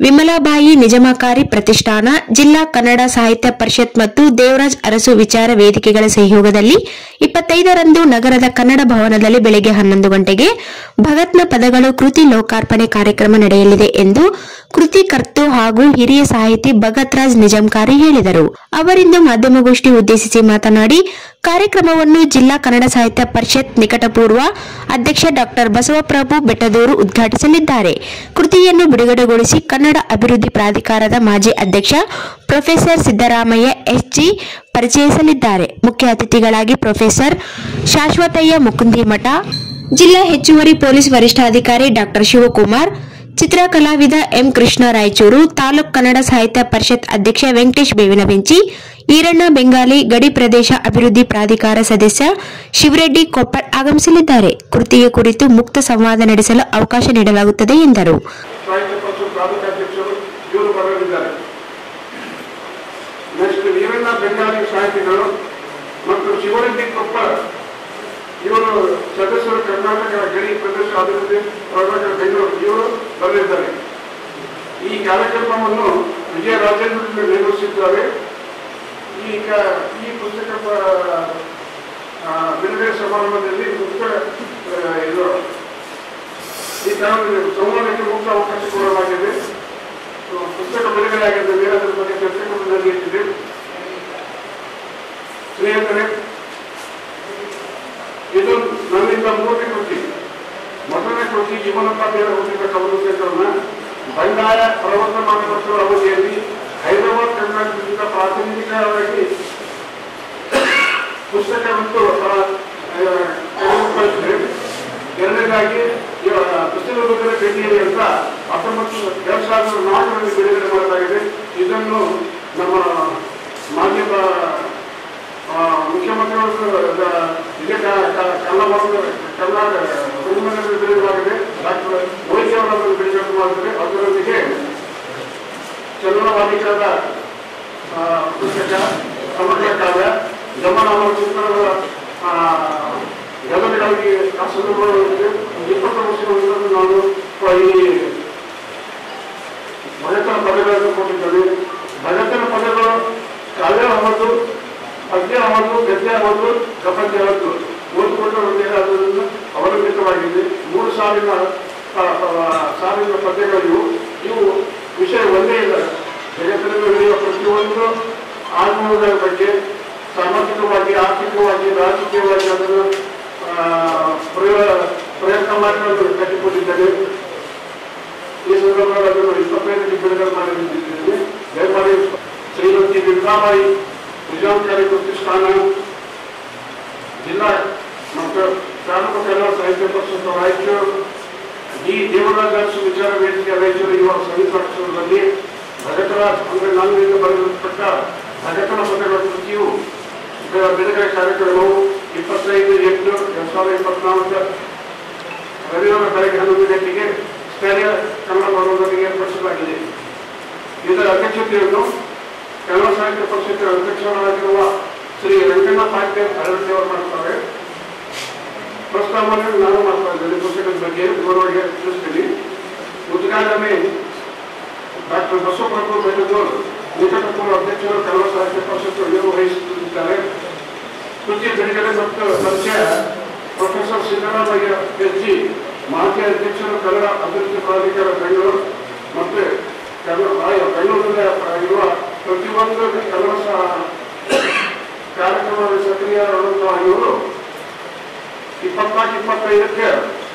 ವಿಮಲಾಬಾಯಿ ನಿಜಮಕಾರಿ ಪ್ರತಿಷ್ಠಾನ ಜಿಲ್ಲಾ ಕನ್ನಡ ಸಾಹಿತ್ಯ ಪರಿಷತ್ ಮತ್ತು ದೇವರಾಜ್ ಅರಸು ವಿಚಾರ ವೇದಿಕೆಗಳ ಸಹಯೋಗದಲ್ಲಿ ಇಪ್ಪತ್ತೈದರಂದು ನಗರದ ಕನ್ನಡ ಭವನದಲ್ಲಿ ಬೆಳಗ್ಗೆ ಹನ್ನೊಂದು ಗಂಟೆಗೆ ಭಗತ್ನ ಪದಗಳು ಕೃತಿ ಲೋಕಾರ್ಪಣೆ ಕಾರ್ಯಕ್ರಮ ನಡೆಯಲಿದೆ ಎಂದು ಕೃತಿ ಕರ್ತು ಹಾಗೂ ಹಿರಿಯ ಸಾಹಿತಿ ಭಗತ್ ರಾಜ್ ನಿಜಾಂಕಾರಿ ಹೇಳಿದರು ಅವರಿಂದು ಮಾಧ್ಯಮಗೋಷ್ಠಿ ಉದ್ದೇಶಿಸಿ ಮಾತನಾಡಿ ಕಾರ್ಯಕ್ರಮವನ್ನು ಜಿಲ್ಲಾ ಕನ್ನಡ ಸಾಹಿತ್ಯ ಪರಿಷತ್ ನಿಕಟಪೂರ್ವ ಅಧ್ಯಕ್ಷ ಡಾಕ್ಟರ್ ಬಸವಪ್ರಭು ಬೆಟ್ಟದೂರು ಉದ್ಘಾಟಿಸಲಿದ್ದಾರೆ ಕೃತಿಯನ್ನು ಬಿಡುಗಡೆಗೊಳಿಸಿ ಕನ್ನಡ ಅಭಿವೃದ್ಧಿ ಪ್ರಾಧಿಕಾರದ ಮಾಜಿ ಅಧ್ಯಕ್ಷ ಪ್ರೊಫೆಸರ್ ಸಿದ್ದರಾಮಯ್ಯ ಎಸ್ಜಿ ಪರಿಚಯಿಸಲಿದ್ದಾರೆ ಮುಖ್ಯ ಅತಿಥಿಗಳಾಗಿ ಪ್ರೊಫೆಸರ್ ಶಾಶ್ವತಯ್ಯ ಮುಕುಂದಿಮಠ ಜಿಲ್ಲಾ ಹೆಚ್ಚುವರಿ ಪೊಲೀಸ್ ವರಿಷ್ಠಾಧಿಕಾರಿ ಡಾಕ್ಟರ್ ಶಿವಕುಮಾರ್ ಚಿತ್ರ ಕಲಾವಿದ ಎಂ ಕೃಷ್ಣ ರಾಯಚೂರು ತಾಲೂಕ್ ಕನ್ನಡ ಸಾಹಿತ್ಯ ಪರಿಷತ್ ಅಧ್ಯಕ್ಷ ವೆಂಕಟೇಶ್ ಬೇವಿನ ಬೆಂಚಿ ಈರಣ್ಣ ಬೆಂಗಾಲಿ ಗಡಿ ಪ್ರದೇಶ ಅಭಿವೃದ್ಧಿ ಪ್ರಾಧಿಕಾರ ಸದಸ್ಯ ಶಿವರೆಡ್ಡಿ ಕೊಪ್ಪಳ್ ಆಗಮಿಸಲಿದ್ದಾರೆ ಕೃತಿಯ ಕುರಿತು ಮುಕ್ತ ಸಂವಾದ ನಡೆಸಲು ಅವಕಾಶ ನೀಡಲಾಗುತ್ತದೆ ಎಂದರು ಸಾಹಿತ್ಯ ಪರಿಷತ್ ರಾಜ್ಯಾಧ್ಯಕ್ಷರು ಇವರು ಬರಲಿದ್ದಾರೆ ನೆಕ್ಸ್ಟ್ ವೀರಣ್ಣ ಬೆಂಗಾಲಿ ಸಾಹಿತಿಗಳು ಮತ್ತು ಶಿವರೆಡ್ಡಿ ಕೊಪ್ಪಳ ಇವರು ಸದಸ್ಯರು ಕರ್ನಾಟಕ ಗಡಿ ಪ್ರದೇಶ ಅಭಿವೃದ್ಧಿ ಪ್ರಾಧಿಕಾರ ಬೆಂಗಳೂರು ಇವರು ಬರಲಿದ್ದಾರೆ ಈ ಕಾರ್ಯಕ್ರಮವನ್ನು ವಿಜಯ ರಾಜೇಂದ್ರ ನಿರ್ವಹಿಸಿದ್ದಾರೆ ಈ ಕ- ಈ ಪುಸ್ತಕ ಪ- ಆ, ಬಿಡುಗಡೆ ಸಮಾರಂಭದಲ್ಲಿ ಮುಕ್ತ ಆ, ಇದು ಈ ಕಾರಣದಲ್ಲಿ ಸಂವಾದಕ್ಕೆ ಮುಕ್ತ ಅವಕಾಶ ಕೊಡಲಾಗಿದೆ ಆ, ಪುಸ್ತಕ ಬಿಡುಗಡೆ ಆಗಿದ್ದಲ್ಲಿ ಅದರ ಬಗ್ಗೆ ಚರ್ಚೆ ಕೂಡ ನಡೆಯುತ್ತಿದೆ ಸ್ನೇಹಿತರೆ ಇದು ನನ್ನಿಂದ ಮೂರನೇ ಕೃತಿ ಮೊದಲನೇ ಕೃತಿ ಜೀವನೋಪಾಧ್ಯಾಯರ ಹುಟ್ಟಿದ ಕವನ ಸಂಕಲನ ಬಂಡಾಯ ಪ್ರವರ್ತಮಾನ ಪಕ್ಷದ ಅವಧಿಯಲ್ಲಿ ಹೈದರಾಬಾದ್ ಕರ್ನಾಟಕದಿಂದ ಪ್ರಾತಿನಿಧಿಕವಾಗಿ ಪುಸ್ತಕ ಮತ್ತು ಆ, ಆ, ತೆಗೆದುಕೊಳ್ಳುತ್ತದೆ. ಎರಡನೇದಾಗಿ ಇವ- ಪುಸ್ತಕ ಬಿಡುಗಡೆ ಭೇಟಿಯಲ್ಲಿ ಅಂತ ಹತ್ತೊಂಬತ್ತು ಎರಡ್ ಸಾವಿರದ ನಾಲ್ಕರಲ್ಲಿ ಬಿಡುಗಡೆ ಮಾಡಲಾಗಿದೆ ಇದನ್ನು ನಮ್ಮ ಮಾಜಿ ಬ- ಆ, ಮುಖ್ಯಮಂತ್ರಿಗಳು ದ- ಇದೇ ಕ- ಕ- ಕನ್ನಡ ಭಾಷೆ- ಕನ್ನಡ ಕುಟುಂಬದಲ್ಲಿ ಬಿಡುಗಡೆಯಾಗಿದೆ ಡಾಕ್ಟರ್ ಮೋದಿ ಅವರನ್ನು ಬಿಡುಗಡೆ ಮಾಡಿದರೆ ಅದರೊಂದಿಗೆ ಚಂದನ ವಾದಿಕರದ ಆ, ಪುಸ್ತಕ ಸಮಗ್ರ ಕಾವ್ಯ ಜಮನ ಅವರ ಚಿತ್ರಗಳ ಗಮನಗಳಿಗೆ ಆ ಸಂದರ್ಭಗಳಲ್ಲಿ ಇಪ್ಪತ್ತು ವರ್ಷಗಳಿಂದ ನಾನು ಈ ಭಗತನ ಪದಗಳನ್ನು ಕೊಟ್ಟಿದ್ದೇನೆ ಭಗತನ ಪದಗಳು ಕಾವ್ಯ ಆವತ್ತು ಪದ್ಯ ಆವತ್ತು ಗದ್ಯ ಆವತ್ತು ಪ್ರಪಂಚ ಆವತ್ತು ಓದಿಕೊಂಡು ಅದರಿಂದ ಅವಲಂಬಿತವಾಗಿದೆ ಮೂರು ಸಾವಿರ ಆ, ಆ, ಸಾವಿರ ಪದ್ಯಗಳು ಇವು ಇವು ವಿಷಯ ಒಂದೇ ಇಲ್ಲ ಜಗತ್ತಿನಲ್ಲಿ ನಡೆಯುವ ಪ್ರತಿಯೊಂದು ಆತ್ಮಗಳ ಬಗ್ಗೆ ಸಾಮಾಜಿಕವಾಗಿ ಆರ್ಥಿಕವಾಗಿ ರಾಜಕೀಯವಾಗಿ ಅದನ್ನು ಆ, ಪ್ರಯೋಗ ಪ್ರಯತ್ನ ಮಾಡಿಕೊಂಡು ಕಟ್ಟಿಕೊಂಡಿದ್ದೇನೆ ಈ ಸಂದರ್ಭದಲ್ಲಿ ಅದನ್ನು ಇಪ್ಪತ್ತೈದಕ್ಕೆ ಬಿಡುಗಡೆ ಮಾಡಿದ್ದೇನೆ ದಯಮಾಡಿ ಶ್ರೀಮತಿ ಬಿರ್ಲಾಬಾಯಿ ನಿಜಾಂಕಾರಿ ಪ್ರತಿಷ್ಠಾನ ಜಿಲ್ಲಾ ಮತ್ತು ತಾಲೂಕು ಕನ್ನಡ ಸಾಹಿತ್ಯ ಪರಿಷತ್ ರಾಯಚೂರು ಡಿ ದೇವರಾಜ ಅರಸು ವಿಚಾರ ವೇದಿಕೆ ರಾಯಚೂರು ಯುವ ಸಂಯುಕ್ತಾಕ್ಷರದಲ್ಲಿ ಭಗತರಾಜ್ ಅಂದರೆ ನನ್ನಿಂದ ಬರೆಯಲ್ಪಟ್ಟ ಭಗತನ ಪದಗಳ ಕೃತಿಯು ಇದರ ಬಿಡುಗಡೆ ಕಾರ್ಯಕ್ರಮವು ಇಪ್ಪತ್ತೈದು ಎಂಟು ಎರಡ್ ಸಾವಿರದ ಇಪ್ಪತ್ನಾಲ್ಕು ರವಿವಾರ ಬೆಳಗ್ಗೆ ಹನ್ನೊಂದು ಗಂಟೆಗೆ ಸ್ಥಳೀಯ ಕನ್ನಡ ಭವನದಲ್ಲಿ ಏರ್ಪಡಿಸಲಾಗಿದೆ ಇದರ ಅಧ್ಯಕ್ಷತೆಯನ್ನು ಕನ್ನಡ ಸಾಹಿತ್ಯ ಪರಿಷತ್ತಿನ ಅಧ್ಯಕ್ಷರಾಗಿರುವ ಶ್ರೀ ರಂಗಣ್ಣ ಪಾಟೀಲ್ ಅರವಿಂದವರು ಮಾಡ್ತಾರೆ ಪ್ರಸ್ತಾವನೆ ನಾನು ಮಾಡ್ತಾ ಇದ್ದೇನೆ ಪುಸ್ತಕದ ಬಗ್ಗೆ ವಿವರವಾಗಿ ತಿಳಿಸ್ತೀನಿ ಉದ್ಘಾಟನೆ ಡಾಕ್ಟರ್ ಬಸವಪ್ರಭು ಬೆಟ್ಟದೂರು ನಿಕಟಪೂರ್ವ ಅಧ್ಯಕ್ಷರು ಕನ್ನಡ ಸಾಹಿತ್ಯ ಪರಿಷತ್ತು ನಿರ್ವಹಿಸುತ್ತಿದ್ದಾರೆ ಕೃತಿ ಬಿಡುಗಡೆ ಮತ್ತು ಪರಿಚಯ ಪ್ರೊಫೆಸರ್ ಸಿದ್ದರಾಮಯ್ಯ ಎಸ್ ಜಿ ಮಾಜಿ ಅಧ್ಯಕ್ಷರು ಕನ್ನಡ ಅಭಿವೃದ್ಧಿ ಪ್ರಾಧಿಕಾರ ಬೆಂಗಳೂರು ಮತ್ತು ಕನ್ನಡ ಆಯಾ ಬೆಂಗಳೂರಿನ ಇರುವ ಪ್ರತಿಯೊಂದು ಕನ್ನಡ ಸಾ- ಕಾರ್ಯಕ್ರಮದಲ್ಲಿ ಸಕ್ರಿಯರಾದಂತಹ ಇವರು ಇಪ್ಪತ್ನಾಲ್ಕು ಇಪ್ಪತ್ತೈದಕ್ಕೆ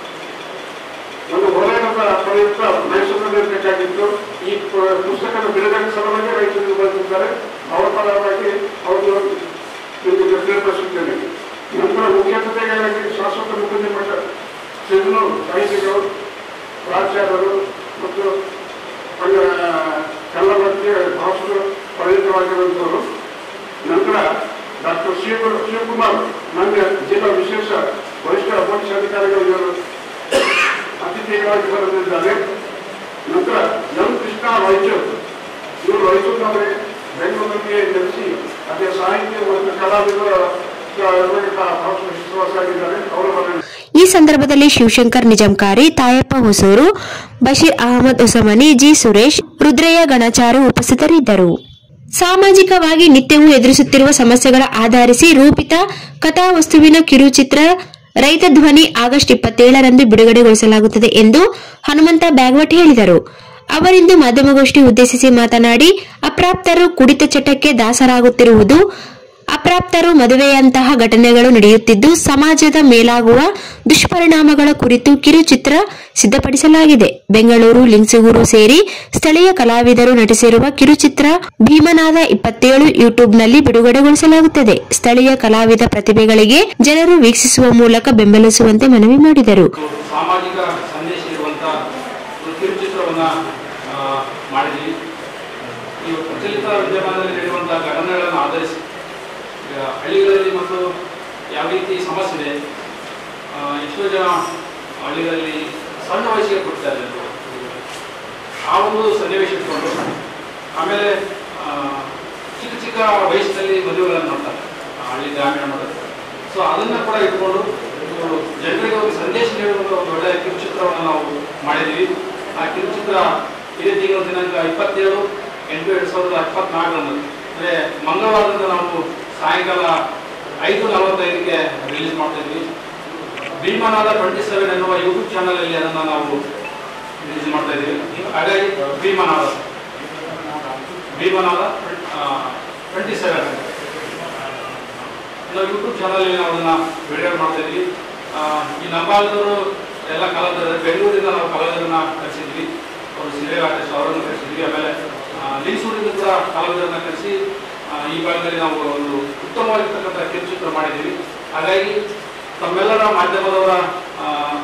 ಒಂದು ಹೊರೆಯದ ಪ್ರಯುಕ್ತ ಮೈಸೂರಿನಲ್ಲಿ ಇರಬೇಕಾಗಿತ್ತು ಈ ಪ- ಪುಸ್ತಕದ ಬಿಡುಗಡೆ ಸಲುವಾಗಿ ರೈತರಿಗೆ ಬಂದಿದ್ದಾರೆ ಅವರ ಪರವಾಗಿ ಅವರು ನಿಮಗೆ ತಿಳಿಪಡಿಸುತ್ತೇನೆ ನಂತರ ಮುಖ್ಯ ಅತಿಥಿಗಳಾಗಿ ಶಾಶ್ವತ ಮುಖಂಡಿ ಮಠ ಸಿಂಧು ಸಾಹಿತಿಗಳು ಪ್ರಾಚಾರ್ಯರು ಮತ್ತು ಕನ್ನಡ ಕನ್ನಡ ಬಗ್ಗೆ ಭಾಷಣ ಪರಿಣಿತವಾಗಿರುವಂಥವರು ನಂತರ ಡಾಕ್ಟರ್ ಶಿವ ಶಿವಕುಮಾರ್ ನನ್ನ ಜಿಲ್ಲಾ ವಿಶೇಷ ವರಿಷ್ಠ ಅಧ್ಯಕ್ಷಾಧಿಕಾರಿಗಳು ಇವರು ಅತಿಥಿಗಳಾಗಿ ಬರಲಿದ್ದಾರೆ ನಂತರ ಎಂ ಕೃಷ್ಣ ರಾಯಚೂರು ಇವರು ರಾಯಚೂರಿನವರೇ ಬೆಂಗಳೂರಿಗೆ ನೆಲೆಸಿ ಅದೇ ಸಾಹಿತ್ಯ ಮತ್ತು ಕಲಾವಿದರ ಭಾಷಣ ವಿಶ್ವಾಸ ಆಗಿದ್ದಾರೆ ಅವರು ಬರಲಿದ್ದಾರೆ ಈ ಸಂದರ್ಭದಲ್ಲಿ ಶಿವಶಂಕರ್ ನಿಜಾಂಕಾರಿ ತಾಯಪ್ಪ ಹೊಸೂರು ಬಶೀರ್ ಅಹಮದ್ ಉಸಮನಿ ಜಿ ಸುರೇಶ್ ರುದ್ರಯ್ಯ ಗಣಚಾರು ಉಪಸ್ಥಿತರಿದ್ದರು ಸಾಮಾಜಿಕವಾಗಿ ನಿತ್ಯವೂ ಎದುರಿಸುತ್ತಿರುವ ಸಮಸ್ಯೆಗಳ ಆಧರಿಸಿ ರೂಪಿತ ಕಥಾವಸ್ತುವಿನ ಕಿರುಚಿತ್ರ ರೈತ ಧ್ವನಿ ಆಗಸ್ಟ್ ಇಪ್ಪತ್ತೇಳರಂದು ಬಿಡುಗಡೆಗೊಳಿಸಲಾಗುತ್ತದೆ ಎಂದು ಹನುಮಂತ ಬ್ಯಾಗ್ವಟ್ ಹೇಳಿದರು ಅವರಿಂದು ಮಾಧ್ಯಮಗೋಷ್ಠಿ ಉದ್ದೇಶಿಸಿ ಮಾತನಾಡಿ ಅಪ್ರಾಪ್ತರು ಕುಡಿತ ಚಟಕ್ಕೆ ದಾಸರಾಗುತ್ತಿರುವುದು ಅಪ್ರಾಪ್ತರು ಮದುವೆಯಂತಹ ಘಟನೆಗಳು ನಡೆಯುತ್ತಿದ್ದು ಸಮಾಜದ ಮೇಲಾಗುವ ದುಷ್ಪರಿಣಾಮಗಳ ಕುರಿತು ಕಿರುಚಿತ್ರ ಸಿದ್ಧಪಡಿಸಲಾಗಿದೆ ಬೆಂಗಳೂರು ಲಿಂಗ್ಸುಗೂರು ಸೇರಿ ಸ್ಥಳೀಯ ಕಲಾವಿದರು ನಟಿಸಿರುವ ಕಿರುಚಿತ್ರ ಭೀಮನಾದ ಇಪ್ಪತ್ತೇಳು ಯೂಟ್ಯೂಬ್ನಲ್ಲಿ ಬಿಡುಗಡೆಗೊಳಿಸಲಾಗುತ್ತದೆ ಸ್ಥಳೀಯ ಕಲಾವಿದ ಪ್ರತಿಭೆಗಳಿಗೆ ಜನರು ವೀಕ್ಷಿಸುವ ಮೂಲಕ ಬೆಂಬಲಿಸುವಂತೆ ಮನವಿ ಮಾಡಿದರು ಸಾಮಾಜಿಕ ಸಂದೇಶ ಇರುವಂಥ ಒಂದು ಕಿರುಚಿತ್ರವನ್ನು ಮಾಡಿದ್ದೀವಿ ಈ ಪ್ರಚಲಿತ ವಿದ್ಯಮಾನದಲ್ಲಿ ನಡೆಯುವಂಥ ಘಟನೆಗಳನ್ನು ಆಧರಿಸಿ ಈಗ ಹಳ್ಳಿಗಳಲ್ಲಿ ಮತ್ತು ಯಾವ ರೀತಿ ಸಮಸ್ಯೆ ಇದೆ ಆ, ಎಷ್ಟೋ ಜನ ಹಳ್ಳಿಗಳಲ್ಲಿ ಸಣ್ಣ ವಯಸ್ಸಿಗೆ ಕೊಡ್ತಾರೆ ಆ ಒಂದು ಸನ್ನಿವೇಶ ಇಟ್ಕೊಂಡು ಆಮೇಲೆ ಆ, ಚಿಕ್ಕ ಚಿಕ್ಕ ವಯಸ್ಸಿನಲ್ಲಿ ಮದುವೆಗಳನ್ನು ಮಾಡ್ತಾರೆ ಆ, ಹಳ್ಳಿ ಗ್ರಾಮೀಣ ಮಟ್ಟದಲ್ಲಿ ಸೊ ಅದನ್ನು ಕೂಡ ಇಟ್ಕೊಂಡು ಇವರು ಜನರಿಗೆ ಒಂದು ಸಂದೇಶ ನೀಡುವಂಥ ಒಂದು ಒಳ್ಳೆಯ ಕಿರುಚಿತ್ರವನ್ನು ನಾವು ಮಾಡಿದ್ದೀವಿ ಆ ಕಿರುಚಿತ್ರ ಇದೇ ತಿಂಗಳ ದಿನಾಂಕ ಇಪ್ಪತ್ತೇಳು ಎಂಟು ಎರಡು ಸಾವಿರದ ಇಪ್ಪತ್ನಾಲ್ಕರಂದು ಅಂದರೆ ಮಂಗಳವಾರದಿಂದ ನಾವು ಸಾಯಂಕಾಲ ಐದು ನಲವತ್ತೈದಕ್ಕೆ ರಿಲೀಸ್ ಮಾಡ್ತಾ ಇದ್ವಿ ಭೀಮನಾದ ಟ್ವೆಂಟಿ ಸೆವೆನ್ ಎನ್ನುವ ಯೂಟ್ಯೂಬ್ ಚಾನಲಲ್ಲಿ ಅದನ್ನು ನಾವು ರಿಲೀಸ್ ಮಾಡ್ತಾ ಇದ್ದೀವಿ ಹಾಗಾಗಿ ಭೀಮನಾದ ಭೀಮನಾದ ಟ್ವೆಂಟಿ ಸೆವೆನ್ ನಾವು ಯೂಟ್ಯೂಬ್ ಚಾನಲಲ್ಲಿ ನಾವು ಅದನ್ನು ವಿಡಿಯೋ ಮಾಡ್ತಾ ಇದ್ವಿ ಆ, ಈ ನಮ್ಮ ಭಾಗದವರು ಎಲ್ಲ ಕಲಾವಿದರು ಬೆಂಗಳೂರಿಂದ ನಾವು ಕಲಾವಿದರನ್ನ ಕರೆಸಿದ್ವಿ ಅವರು ಸೀರಿಯಲ್ ಆರ್ಟಿಸ್ಟ್ ಅವರನ್ನು ಕರೆಸಿದ್ವಿ ಆಮೇಲೆ ಆ, ಲಿಂಗಸೂರಿಂದ ಕೂಡ ಕಲಾವಿದರನ್ನ ಕರೆಸಿ ಆ, ಈ ಭಾಗದಲ್ಲಿ ನಾವು ಒಂದು ಉತ್ತಮವಾಗಿರ್ತಕ್ಕಂಥ ಕಿರುಚಿತ್ರ ಮಾಡಿದ್ದೀವಿ ಹಾಗಾಗಿ ತಮ್ಮೆಲ್ಲರ ಮಾಧ್ಯಮದವರ ಆ,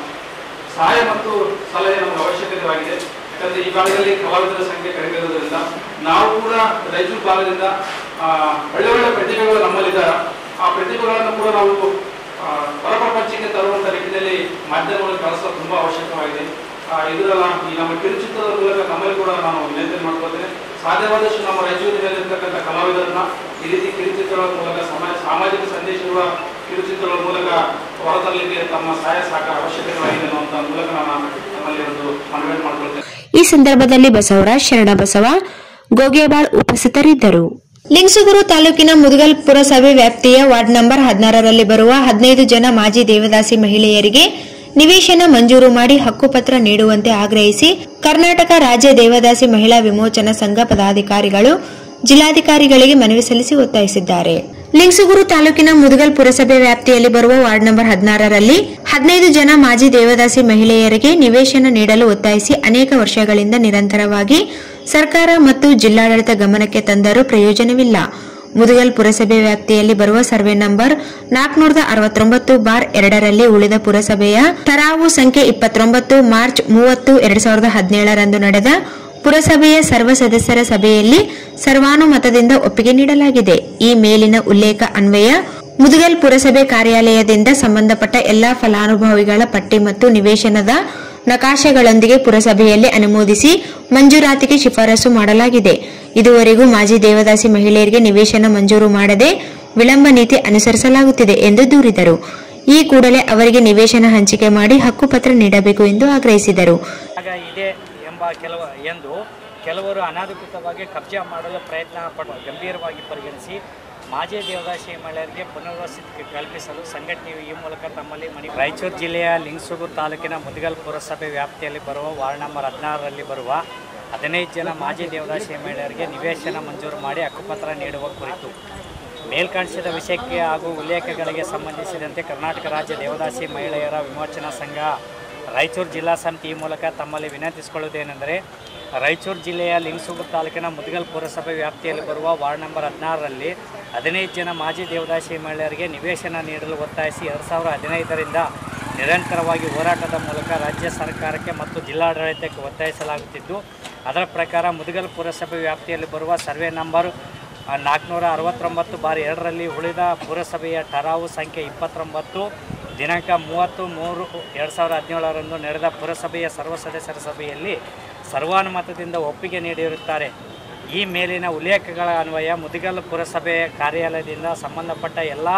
ಸಹಾಯ ಮತ್ತು ಸಲಹೆ ನಮಗೆ ಅವಶ್ಯಕತೆಯಾಗಿದೆ ಯಾಕಂದ್ರೆ ಈ ಭಾಗದಲ್ಲಿ ಕಲಾವಿದರ ಸಂಖ್ಯೆ ಕಡಿಮೆ ಇರೋದ್ರಿಂದ ನಾವು ಕೂಡ ರಾಯಚೂರು ಭಾಗದಿಂದ ಆ, ಒಳ್ಳೆ ಒಳ್ಳೆ ಪ್ರತಿಭೆಗಳು ನಮ್ಮಲ್ಲಿದ್ದಾರೆ ಆ ಪ್ರತಿಭೆಗಳನ್ನು ಕೂಡ ನಾವು ಆ, ಹೊರ ಪ್ರಪಂಚಕ್ಕೆ ತರುವಂತ ನಿಟ್ಟಿನಲ್ಲಿ ಮಾಧ್ಯಮಗಳು ಕೆಲಸ ತುಂಬಾ ಅವಶ್ಯಕವಾಗಿದೆ ಆ, ಇದರಲ್ಲ ಈ ನಮ್ಮ ಕಿರುಚಿತ್ರದ ಮೂಲಕ ನಮ್ಮಲ್ಲಿ ಕೂಡ ನಾನು ವಿನಂತಿ ಮಾಡ್ಕೊಳ್ತೇನೆ ಸಾಧ್ಯವಾದಷ್ಟು ನಮ್ಮ ರಾಯಚೂರಿನಲ್ಲಿರ್ತಕ್ಕಂಥ ಕಲಾವಿದರನ್ನ ಈ ರೀತಿ ಕಿರುಚಿತ್ರಗಳ ಮೂಲಕ ಸಮಾಜ ಸಾಮಾಜಿಕ ಸಂದೇಶಗಳ ಕಿರುಚಿತ್ರಗಳ ಮೂಲಕ ಹೊರತರಲಿಕ್ಕೆ ತಮ್ಮ ಸಹಾಯ ಸಹಕಾರ ಅವಶ್ಯಕತೆಯಾಗಿದೆ ಅನ್ನುವಂಥ ಮೂಲಕ ನಾನು ನಮ್ಮಲ್ಲಿ ಒಂದು ಮನವಿ ಮಾಡ್ಕೊಳ್ತೇನೆ ಈ ಸಂದರ್ಭದಲ್ಲಿ ಬಸವರಾಜ್ ಶರಣಬಸವ ಗೋಗೇಬಾಳ್ ಉಪಸ್ಥಿತರಿದ್ದರು ಲಿಂಗಸುಗೂರು ತಾಲೂಕಿನ ಮುದಗಲ್ ಪುರಸಭೆ ವ್ಯಾಪ್ತಿಯ ವಾರ್ಡ್ ನಂಬರ್ ಹದಿನಾರರಲ್ಲಿ ಬರುವ ಹದಿನೈದು ಜನ ಮಾಜಿ ದೇವದಾಸಿ ಮಹಿಳೆಯರಿಗೆ ನಿವೇಶನ ಮಂಜೂರು ಮಾಡಿ ಹಕ್ಕುಪತ್ರ ನೀಡುವಂತೆ ಆಗ್ರಹಿಸಿ ಕರ್ನಾಟಕ ರಾಜ್ಯ ದೇವದಾಸಿ ಮಹಿಳಾ ವಿಮೋಚನಾ ಸಂಘ ಪದಾಧಿಕಾರಿಗಳು ಜಿಲ್ಲಾಧಿಕಾರಿಗಳಿಗೆ ಮನವಿ ಸಲ್ಲಿಸಿ ಒತ್ತಾಯಿಸಿದ್ದಾರೆ ಲಿಂಗಸುಗೂರು ತಾಲೂಕಿನ ಮುದಗಲ್ ಪುರಸಭೆ ವ್ಯಾಪ್ತಿಯಲ್ಲಿ ಬರುವ ವಾರ್ಡ್ ನಂಬರ್ ಹದಿನಾರರಲ್ಲಿ ಹದಿನೈದು ಜನ ಮಾಜಿ ದೇವದಾಸಿ ಮಹಿಳೆಯರಿಗೆ ನಿವೇಶನ ನೀಡಲು ಒತ್ತಾಯಿಸಿ ಅನೇಕ ವರ್ಷಗಳಿಂದ ನಿರಂತರವಾಗಿ ಸರ್ಕಾರ ಮತ್ತು ಜಿಲ್ಲಾಡಳಿತ ಗಮನಕ್ಕೆ ತಂದರೂ ಪ್ರಯೋಜನವಿಲ್ಲ ಮುದಗಲ್ ಪುರಸಭೆ ವ್ಯಾಪ್ತಿಯಲ್ಲಿ ಬರುವ ಸರ್ವೆ ನಂಬರ್ ನಾಲ್ಕುನೂರದ ಅರವತ್ತೊಂಬತ್ತು ಬಾರ್ ಎರಡರಲ್ಲಿ ಉಳಿದ ಪುರಸಭೆಯ ಠರಾವು ಸಂಖ್ಯೆ ಇಪ್ಪತ್ತೊಂಬತ್ತು ಮಾರ್ಚ್ ಮೂವತ್ತು ಎರಡ್ ಸಾವಿರದ ಹದಿನೇಳರಂದು ನಡೆದ ಪುರಸಭೆಯ ಸರ್ವ ಸದಸ್ಯರ ಸಭೆಯಲ್ಲಿ ಸರ್ವಾನುಮತದಿಂದ ಒಪ್ಪಿಗೆ ನೀಡಲಾಗಿದೆ ಈ ಮೇಲಿನ ಉಲ್ಲೇಖ ಅನ್ವಯ ಮುದಗಲ್ ಪುರಸಭೆ ಕಾರ್ಯಾಲಯದಿಂದ ಸಂಬಂಧಪಟ್ಟ ಎಲ್ಲಾ ಫಲಾನುಭವಿಗಳ ಪಟ್ಟಿ ಮತ್ತು ನಿವೇಶನದ ನಕಾಶೆಗಳೊಂದಿಗೆ ಪುರಸಭೆಯಲ್ಲಿ ಅನುಮೋದಿಸಿ ಮಂಜೂರಾತಿಗೆ ಶಿಫಾರಸು ಮಾಡಲಾಗಿದೆ ಇದುವರೆಗೂ ಮಾಜಿ ದೇವದಾಸಿ ಮಹಿಳೆಯರಿಗೆ ನಿವೇಶನ ಮಂಜೂರು ಮಾಡದೆ ವಿಳಂಬ ನೀತಿ ಅನುಸರಿಸಲಾಗುತ್ತಿದೆ ಎಂದು ದೂರಿದರು ಈ ಕೂಡಲೇ ಅವರಿಗೆ ನಿವೇಶನ ಹಂಚಿಕೆ ಮಾಡಿ ಹಕ್ಕುಪತ್ರ ನೀಡಬೇಕು ಎಂದು ಆಗ್ರಹಿಸಿದರು ಆಗ ಇದೆ ಎಂಬ ಕೆಲವು ಎಂದು ಕೆಲವರು ಅನಧಿಕೃತವಾಗಿ ಕಬ್ಜಾ ಮಾಡಲು ಪ್ರಯತ್ನ ಪಟ್ಟು ಗಂಭೀರವಾಗಿ ಪರಿಗಣಿಸಿ ಮಾಜಿ ದೇವದಾಸಿ ಮಹಿಳೆಯರಿಗೆ ಪುನರ್ವಸತಿ ಕಲ್ಪಿಸಲು ಸಂಘಟನೆಯು ಈ ಮೂಲಕ ತಮ್ಮಲ್ಲಿ ಮನವಿ ರಾಯಚೂರು ಜಿಲ್ಲೆಯ ಲಿಂಗಸೂರು ತಾಲೂಕಿನ ಮುದಗಲ್ ಪುರಸಭೆ ವ್ಯಾಪ್ತಿಯಲ್ಲಿ ಬರುವ ವಾರ್ಡ್ ನಂಬರ್ ಹದಿನಾರರಲ್ಲಿ ಬರುವ ಹದಿನೈದು ಜನ ಮಾಜಿ ದೇವದಾಸಿ ಮಹಿಳೆಯರಿಗೆ ನಿವೇಶನ ಮಂಜೂರು ಮಾಡಿ ಹಕ್ಕುಪತ್ರ ನೀಡುವ ಕುರಿತು ಮೇಲ್ಕಾಣಿಸಿದ ವಿಷಯಕ್ಕೆ ಹಾಗೂ ಉಲ್ಲೇಖಗಳಿಗೆ ಸಂಬಂಧಿಸಿದಂತೆ ಕರ್ನಾಟಕ ರಾಜ್ಯ ದೇವದಾಸಿ ಮಹಿಳೆಯರ ವಿಮೋಚನಾ ಸಂಘ ರಾಯಚೂರು ಜಿಲ್ಲಾ ಸಮಿತಿ ಈ ಮೂಲಕ ತಮ್ಮಲ್ಲಿ ವಿನಂತಿಸಿಕೊಳ್ಳುವುದೇನೆಂದರೆ ರಾಯಚೂರು ಜಿಲ್ಲೆಯ ಲಿಂಗಸೂರು ತಾಲೂಕಿನ ಮುದಗಲ್ ಪುರಸಭೆ ವ್ಯಾಪ್ತಿಯಲ್ಲಿ ಬರುವ ವಾರ್ಡ್ ನಂಬರ್ ಹದಿನಾರರಲ್ಲಿ ಹದಿನೈದು ಜನ ಮಾಜಿ ದೇವದಾಸಿ ಮಹಿಳೆಯರಿಗೆ ನಿವೇಶನ ನೀಡಲು ಒತ್ತಾಯಿಸಿ ಎರಡು ಸಾವಿರದ ಹದಿನೈದರಿಂದ ನಿರಂತರವಾಗಿ ಹೋರಾಟದ ಮೂಲಕ ರಾಜ್ಯ ಸರ್ಕಾರಕ್ಕೆ ಮತ್ತು ಜಿಲ್ಲಾಡಳಿತಕ್ಕೆ ಒತ್ತಾಯಿಸಲಾಗುತ್ತಿದ್ದು ಅದರ ಪ್ರಕಾರ ಮುದಗಲ್ ಪುರಸಭೆ ವ್ಯಾಪ್ತಿಯಲ್ಲಿ ಬರುವ ಸರ್ವೆ ನಂಬರ್ ನಾಲ್ಕುನೂರ ಅರವತ್ತೊಂಬತ್ತು ಬಾರಿ ಎರಡರಲ್ಲಿ ಉಳಿದ ಪುರಸಭೆಯ ಠರಾವು ಸಂಖ್ಯೆ ಇಪ್ಪತ್ತೊಂಬತ್ತು ದಿನಾಂಕ ಮೂವತ್ತು ಮೂರು ಎರಡು ಸಾವಿರದ ಹದಿನೇಳರಂದು ನಡೆದ ಪುರಸಭೆಯ ಸರ್ವ ಸದಸ್ಯರ ಸಭೆಯಲ್ಲಿ ಸರ್ವಾನುಮತದಿಂದ ಒಪ್ಪಿಗೆ ನೀಡಿರುತ್ತಾರೆ ಈ ಮೇಲಿನ ಉಲ್ಲೇಖಗಳ ಅನ್ವಯ ಮುದಿಗಲ್ ಪುರಸಭೆ ಕಾರ್ಯಾಲಯದಿಂದ ಸಂಬಂಧಪಟ್ಟ ಎಲ್ಲ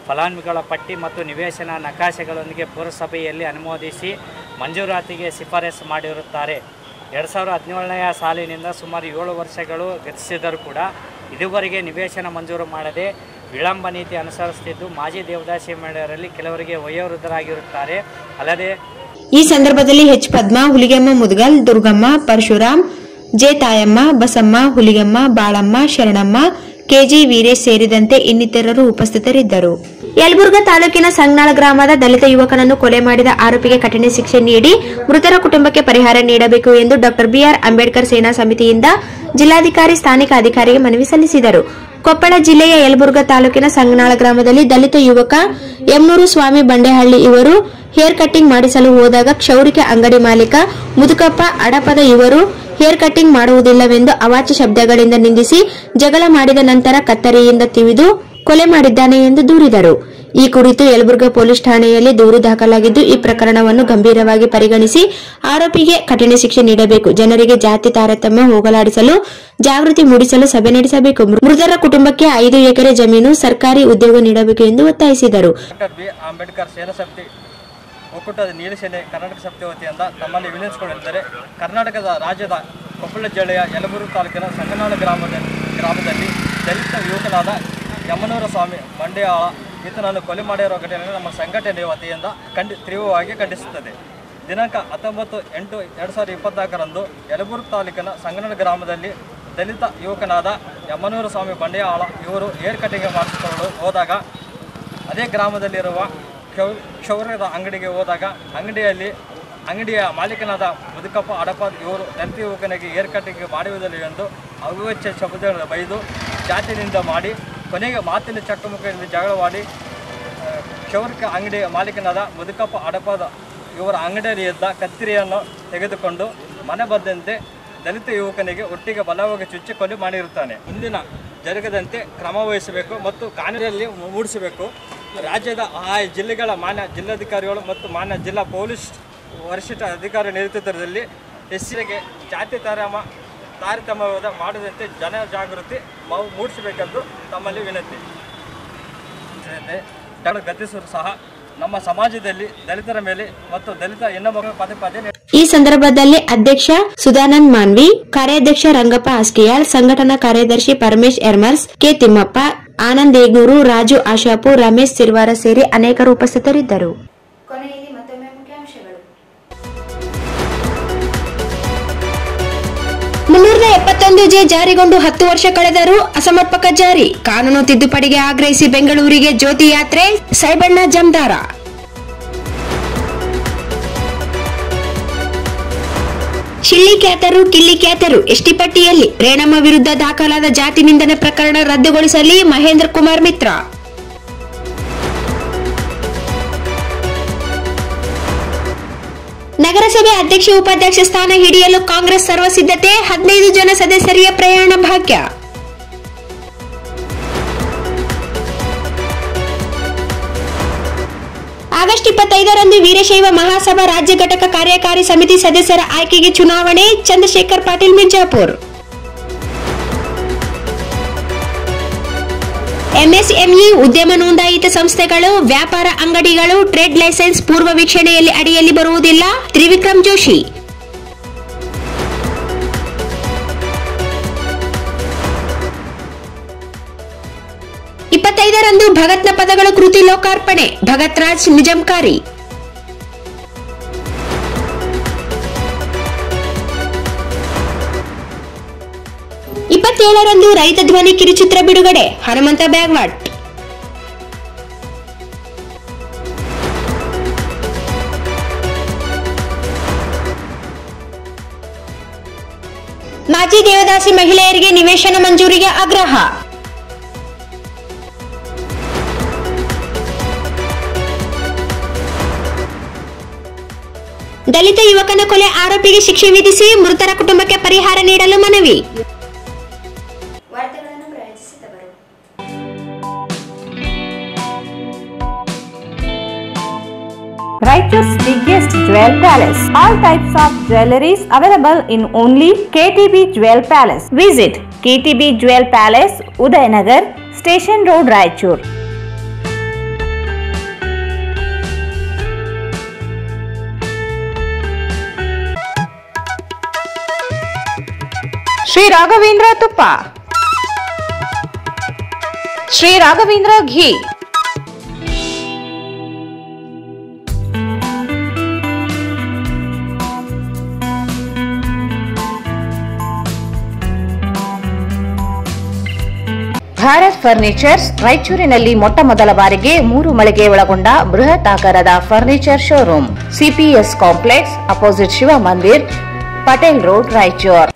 ಫಲಾನುಭವಿಗಳ ಪಟ್ಟಿ ಮತ್ತು ನಿವೇಶನ ನಕಾಶೆಗಳೊಂದಿಗೆ ಪುರಸಭೆಯಲ್ಲಿ ಅನುಮೋದಿಸಿ ಮಂಜೂರಾತಿಗೆ ಶಿಫಾರಸು ಮಾಡಿರುತ್ತಾರೆ ಎರಡು ಸಾವಿರದ ಹದಿನೇಳನೆಯ ಸಾಲಿನಿಂದ ಸುಮಾರು ಏಳು ವರ್ಷಗಳು ಗತಿಸಿದರೂ ಕೂಡ ಇದುವರೆಗೆ ನಿವೇಶನ ಮಂಜೂರು ಮಾಡದೆ ವಿಳಂಬ ನೀತಿ ಅನುಸರಿಸುತ್ತಿದ್ದು ಮಾಜಿ ದೇವದಾಸಿ ಮಹಿಳೆಯರಲ್ಲಿ ಕೆಲವರಿಗೆ ವಯೋವೃದ್ಧರಾಗಿರುತ್ತಾರೆ ಅಲ್ಲದೆ ಈ ಸಂದರ್ಭದಲ್ಲಿ H Padma Huligemma Mudgal Durgamma Parashuram J Tayamma Basamma Huligemma Balamma Sharanamma KG Veeresh ಸೇರಿದಂತೆ ಇನ್ನಿತರರು ಉಪಸ್ಥಿತರಿದ್ದರು ಯಲಬುರ್ಗಾ ತಾಲೂಕಿನ ಸಂಗ್ನಾಳ ಗ್ರಾಮದ ದಲಿತ ಯುವಕನನ್ನು ಕೊಲೆ ಮಾಡಿದ ಆರೋಪಿಗೆ ಕಠಿಣ ಶಿಕ್ಷೆ ನೀಡಿ ಮೃತರ ಕುಟುಂಬಕ್ಕೆ ಪರಿಹಾರ ನೀಡಬೇಕು ಎಂದು ಡಾಕ್ಟರ್ ಬಿಆರ್ ಅಂಬೇಡ್ಕರ್ ಸೇನಾ ಸಮಿತಿಯಿಂದ ಜಿಲ್ಲಾಧಿಕಾರಿ ಸ್ಥಾನಿಕ ಅಧಿಕಾರಿಗೆ ಮನವಿ ಸಲ್ಲಿಸಿದರು ಕೊಪ್ಪಳ ಜಿಲ್ಲೆಯ ಯಲಬುರ್ಗಾ ತಾಲೂಕಿನ ಸಂಗನಾಳ ಗ್ರಾಮದಲ್ಲಿ ದಲಿತ ಯುವಕ ಎಮ್ನೂರು ಸ್ವಾಮಿ ಬಂಡೆಹಳ್ಳಿ ಇವರು ಹೇರ್ ಕಟ್ಟಿಂಗ್ ಮಾಡಿಸಲು ಹೋದಾಗ ಕ್ಷೌರಿಕ ಅಂಗಡಿ ಮಾಲೀಕ ಮುದುಕಪ್ಪ ಅಡಪದ ಇವರು ಹೇರ್ ಕಟ್ಟಿಂಗ್ ಮಾಡುವುದಿಲ್ಲವೆಂದು ಅವಾಚ್ಯ ಶಬ್ದಗಳಿಂದ ನಿಂದಿಸಿ ಜಗಳ ಮಾಡಿದ ನಂತರ ಕತ್ತರಿಯಿಂದ ತಿವಿದು ಕೊಲೆ ಮಾಡಿದ್ದಾನೆ ಎಂದು ದೂರಿದರು ಈ ಕುರಿತು ಯಲಬುರ್ಗಾ ಪೊಲೀಸ್ ಠಾಣೆಯಲ್ಲಿ ದೂರು ದಾಖಲಾಗಿದ್ದು ಈ ಪ್ರಕರಣವನ್ನು ಗಂಭೀರವಾಗಿ ಪರಿಗಣಿಸಿ ಆರೋಪಿಗೆ ಕಠಿಣ ಶಿಕ್ಷೆ ನೀಡಬೇಕು ಜನರಿಗೆ ಜಾತಿ ತಾರತಮ್ಯ ಹೋಗಲಾಡಿಸಲು ಜಾಗೃತಿ ಮೂಡಿಸಲು ಸಭೆ ನಡೆಸಬೇಕು ಮೃತರ ಕುಟುಂಬಕ್ಕೆ ಐದು ಎಕರೆ ಜಮೀನು ಸರ್ಕಾರಿ ಉದ್ಯೋಗ ನೀಡಬೇಕು ಎಂದು ಒತ್ತಾಯಿಸಿದರು ಡಾಕ್ಟರ್ ಬಿ ಅಂಬೇಡ್ಕರ್ ಸೇನಾ ಸಮಿತಿ ಒಕ್ಕೂಟದ ನೀಲಸೇನೆ ಕರ್ನಾಟಕ ಸಮಿತಿ ವತಿಯಿಂದ ತಮ್ಮಲ್ಲಿ ವಿನಂತಿಸಿಕೊಂಡಿದ್ದರೆ ಕರ್ನಾಟಕದ ರಾಜ್ಯದ ಕೊಪ್ಪಳ ಜಿಲ್ಲೆಯ ಯಲಬುರ್ಗಿ ತಾಲೂಕಿನ ಸಂಗನಾಳ ಗ್ರಾಮದ ಗ್ರಾಮದಲ್ಲಿ ದಲಿತ ಯುವಕನಾದ ಯಮನೂರ ಸ್ವಾಮಿ ಮಂಡ್ಯಾಳ ಈತನನ್ನು ಕೊಲೆ ಮಾಡಿರುವ ಘಟನೆಯನ್ನು ನಮ್ಮ ಸಂಘಟನೆ ವತಿಯಿಂದ ಖಂಡಿ ತೀವ್ರವಾಗಿ ಖಂಡಿಸುತ್ತದೆ ದಿನಾಂಕ ಹತ್ತೊಂಬತ್ತು ಎಂಟು ಎರಡು ಸಾವಿರದ ಇಪ್ಪತ್ನಾಲ್ಕರಂದು ಯಲಬುರ್ಗಿ ತಾಲೂಕಿನ ಸಂಗನಾಳ ಗ್ರಾಮದಲ್ಲಿ ದಲಿತ ಯುವಕನಾದ ಯಮನೂರ ಸ್ವಾಮಿ ಬಂಡೆಯಾಳ ಇವರು ಏರ್ ಕಟಿಂಗ್ ಮಾಡಿಸಿಕೊಂಡು ಹೋದಾಗ ಅದೇ ಗ್ರಾಮದಲ್ಲಿರುವ ಕ್ಷೌ ಕ್ಷೌರ್ಯದ ಅಂಗಡಿಗೆ ಹೋದಾಗ ಅಂಗಡಿಯಲ್ಲಿ ಅಂಗಡಿಯ ಮಾಲೀಕನಾದ ಮುದುಕಪ್ಪ ಅಡಪ ಇವರು ದಲಿತ ಯುವಕನಿಗೆ ಏರ್ ಕಟ್ಟಿಂಗ್ ಮಾಡುವುದಿಲ್ಲ ಎಂದು ಅವಿವಚ್ಚ ಶಬ್ದಗಳನ್ನು ಬೈದು ಜಾತಿನಿಂದ ಮಾಡಿ ಕೊನೆಗೆ ಮಾತಿನ ಚಕಮಕಿಯಲ್ಲಿ ಜಗಳವಾಡಿ ಆ, ಕ್ಷೌರಿಕ ಅಂಗಡಿಯ ಮಾಲೀಕನಾದ ಮುದುಕಪ್ಪ ಅಡಪದ ಇವರ ಅಂಗಡಿಯಲ್ಲಿ ಇದ್ದ ಕತ್ತಿರಿಯನ್ನು ತೆಗೆದುಕೊಂಡು ಮನೆ ಬಂದಂತೆ ದಲಿತ ಯುವಕನಿಗೆ ಒಟ್ಟಿಗೆ ಬಲವಾಗಿ ಚುಚ್ಚಿ ಕೊಲೆ ಮಾಡಿರುತ್ತಾನೆ ಮುಂದಿನ ಜರುಗದಂತೆ ಕ್ರಮ ವಹಿಸಬೇಕು ಮತ್ತು ಕಾನೂನಲ್ಲಿ ಮೂಡಿಸಬೇಕು ರಾಜ್ಯದ ಆ ಜಿಲ್ಲೆಗಳ ಮಾನ್ಯ ಜಿಲ್ಲಾಧಿಕಾರಿಗಳು ಮತ್ತು ಮಾನ್ಯ ಜಿಲ್ಲಾ ಪೊಲೀಸ್ ವರಿಷ್ಠ ಅಧಿಕಾರಿ ನೇತೃತ್ವದಲ್ಲಿ ಹೆಸರಿಗೆ ಜಾತಿ ತಾರಮ ತಾರತಮ್ಯವಾದ ಮಾಡದಂತೆ ಜನ ಜಾಗೃತಿ ಮಾ- ಮೂಡಿಸಬೇಕೆಂದು ತಮ್ಮಲ್ಲಿ ವಿನಂತಿ ಡಾಕ್ಟರ್ ಗತಿಸರು ಸಹ ನಮ್ಮ ಸಮಾಜದಲ್ಲಿ ದಲಿತರ ಮೇಲೆ ಮತ್ತು ದಲಿತ ಹೆಣ್ಣು ಪದೇ ಪದೇ ಈ ಸಂದರ್ಭದಲ್ಲಿ ಅಧ್ಯಕ್ಷ ಸುಧಾನಂದ್ ಮಾನ್ವಿ ಕಾರ್ಯಾಧ್ಯಕ್ಷ ರಂಗಪ್ಪ ಆಸ್ಕಿಯಾಳ್ ಸಂಘಟನಾ ಕಾರ್ಯದರ್ಶಿ ಪರಮೇಶ್ ಎರ್ಮರ್ಸ್ ಕೆ ತಿಮ್ಮಪ್ಪ ಆನಂದ್ ಏಗೂರು ರಾಜು ಆಶಾಪುರ್ ರಮೇಶ್ ಸಿರ್ವಾರ ಸೇರಿ ಅನೇಕರು ಉಪಸ್ಥಿತರಿದ್ದರು ಕೊನೆಯಲ್ಲಿ ಮತ್ತೊಮ್ಮೆ ಮುಖ್ಯಾಂಶಗಳು ಮುನ್ನೂರ ಎಪ್ಪತ್ತೊಂದು ಜೆ ಜಾರಿಗೊಂಡು ಹತ್ತು ವರ್ಷ ಕಳೆದರೂ ಅಸಮರ್ಪಕ ಜಾರಿ ಕಾನೂನು ತಿದ್ದುಪಡಿಗೆ ಆಗ್ರಹಿಸಿ ಬೆಂಗಳೂರಿಗೆ ಜ್ಯೋತಿ ಯಾತ್ರೆ ಸೈಬಣ್ಣ ಜಮ್ದಾರ ಶಿಳ್ಳಿ ಖ್ಯಾತರು ಕಿಲ್ಲಿ ಖ್ಯಾತರು ಎಸ್ಟಿ ಪಟ್ಟಿಯಲ್ಲಿ ರೇಣಮ್ಮ ವಿರುದ್ಧ ದಾಖಲಾದ ಜಾತಿ ನಿಂದನೆ ಪ್ರಕರಣ ರದ್ದುಗೊಳಿಸಲಿ ಮಹೇಂದ್ರ ಕುಮಾರ್ ಮಿತ್ರ ನಗರಸಭೆ ಅಧ್ಯಕ್ಷ ಉಪಾಧ್ಯಕ್ಷ ಸ್ಥಾನ ಹಿಡಿಯಲು ಕಾಂಗ್ರೆಸ್ ಸರ್ವಸಿದ್ಧತೆ ಹದಿನೈದು ಜನ ಸದಸ್ಯರಿಯ ಪ್ರಯಾಣ ಭಾಗ್ಯ ಆಗಸ್ಟ್ ಇಪ್ಪತ್ತೈದರಂದು ವೀರಶೈವ ಮಹಾಸಭಾ ರಾಜ್ಯ ಘಟಕ ಕಾರ್ಯಕಾರಿ ಸಮಿತಿ ಸದಸ್ಯರ ಆಯ್ಕೆಗೆ ಚುನಾವಣೆ ಚಂದ್ರಶೇಖರ್ ಪಾಟೀಲ್ ಮಿರ್ಜಾಪುರ್ ಎಂಎಸ್ಎಂಇ ಉದ್ಯಮ ನೋಂದಾಯಿತ ಸಂಸ್ಥೆಗಳು ವ್ಯಾಪಾರ ಅಂಗಡಿಗಳು ಟ್ರೇಡ್ ಲೈಸೆನ್ಸ್ ಪೂರ್ವ ವೀಕ್ಷಣೆಯಲ್ಲಿ ಅಡಿಯಲ್ಲಿ ಬರುವುದಿಲ್ಲ ತ್ರಿವಿಕ್ರಮ್ ಜೋಶಿ ಇಪ್ಪತ್ತೈದರಂದು ಭಗತ್ನ ಪದಗಳ ಕೃತಿ ಲೋಕಾರ್ಪಣೆ ಭಗತ್ ರಾಜ್ ನಿಜಂಕಾರಿ ಇಪ್ಪತ್ತೇಳರಂದು ರೈತ ಧ್ವನಿ ಕಿರುಚಿತ್ರ ಬಿಡುಗಡೆ ಹನುಮಂತ ಬ್ಯಾಗ್ವಾಟ್ ಮಾಜಿ ದೇವದಾಸಿ ಮಹಿಳೆಯರಿಗೆ ನಿವೇಶನ ಮಂಜೂರಿಗೆ ಆಗ್ರಹ ದಲಿತ ಯುವಕನ ಕೊಲೆ ಆರೋಪಿಗೆ ಶಿಕ್ಷೆ ವಿಧಿಸಿ ಮೃತರ ಕುಟುಂಬಕ್ಕೆ ಪರಿಹಾರ ನೀಡಲು ಮನವಿ ವಾರ್ತೆಗಳನ್ನು ಪ್ರಯೋಜಿಸಿದವರು Raichur's biggest jewel palace. All types of jewelries available in only KTB Jewel Palace. Visit KTB Jewel Palace, Udayanagar, Station Road, Raichur. Shri Raghavendra ತುಪ್ಪ ಶ್ರೀ ರಾಘವೇಂದ್ರ ಘೀ ಭಾರತ್ ಫರ್ನಿಚರ್ಸ್ ರಾಯಚೂರಿನಲ್ಲಿ ಮೊಟ್ಟ ಮೊದಲ ಬಾರಿಗೆ ಮೂರು ಮಳಿಗೆ ಒಳಗೊಂಡ ಬೃಹತ್ ಆಕಾರದ furniture showroom CPS complex opposite Shiva Mandir Patel road Raichur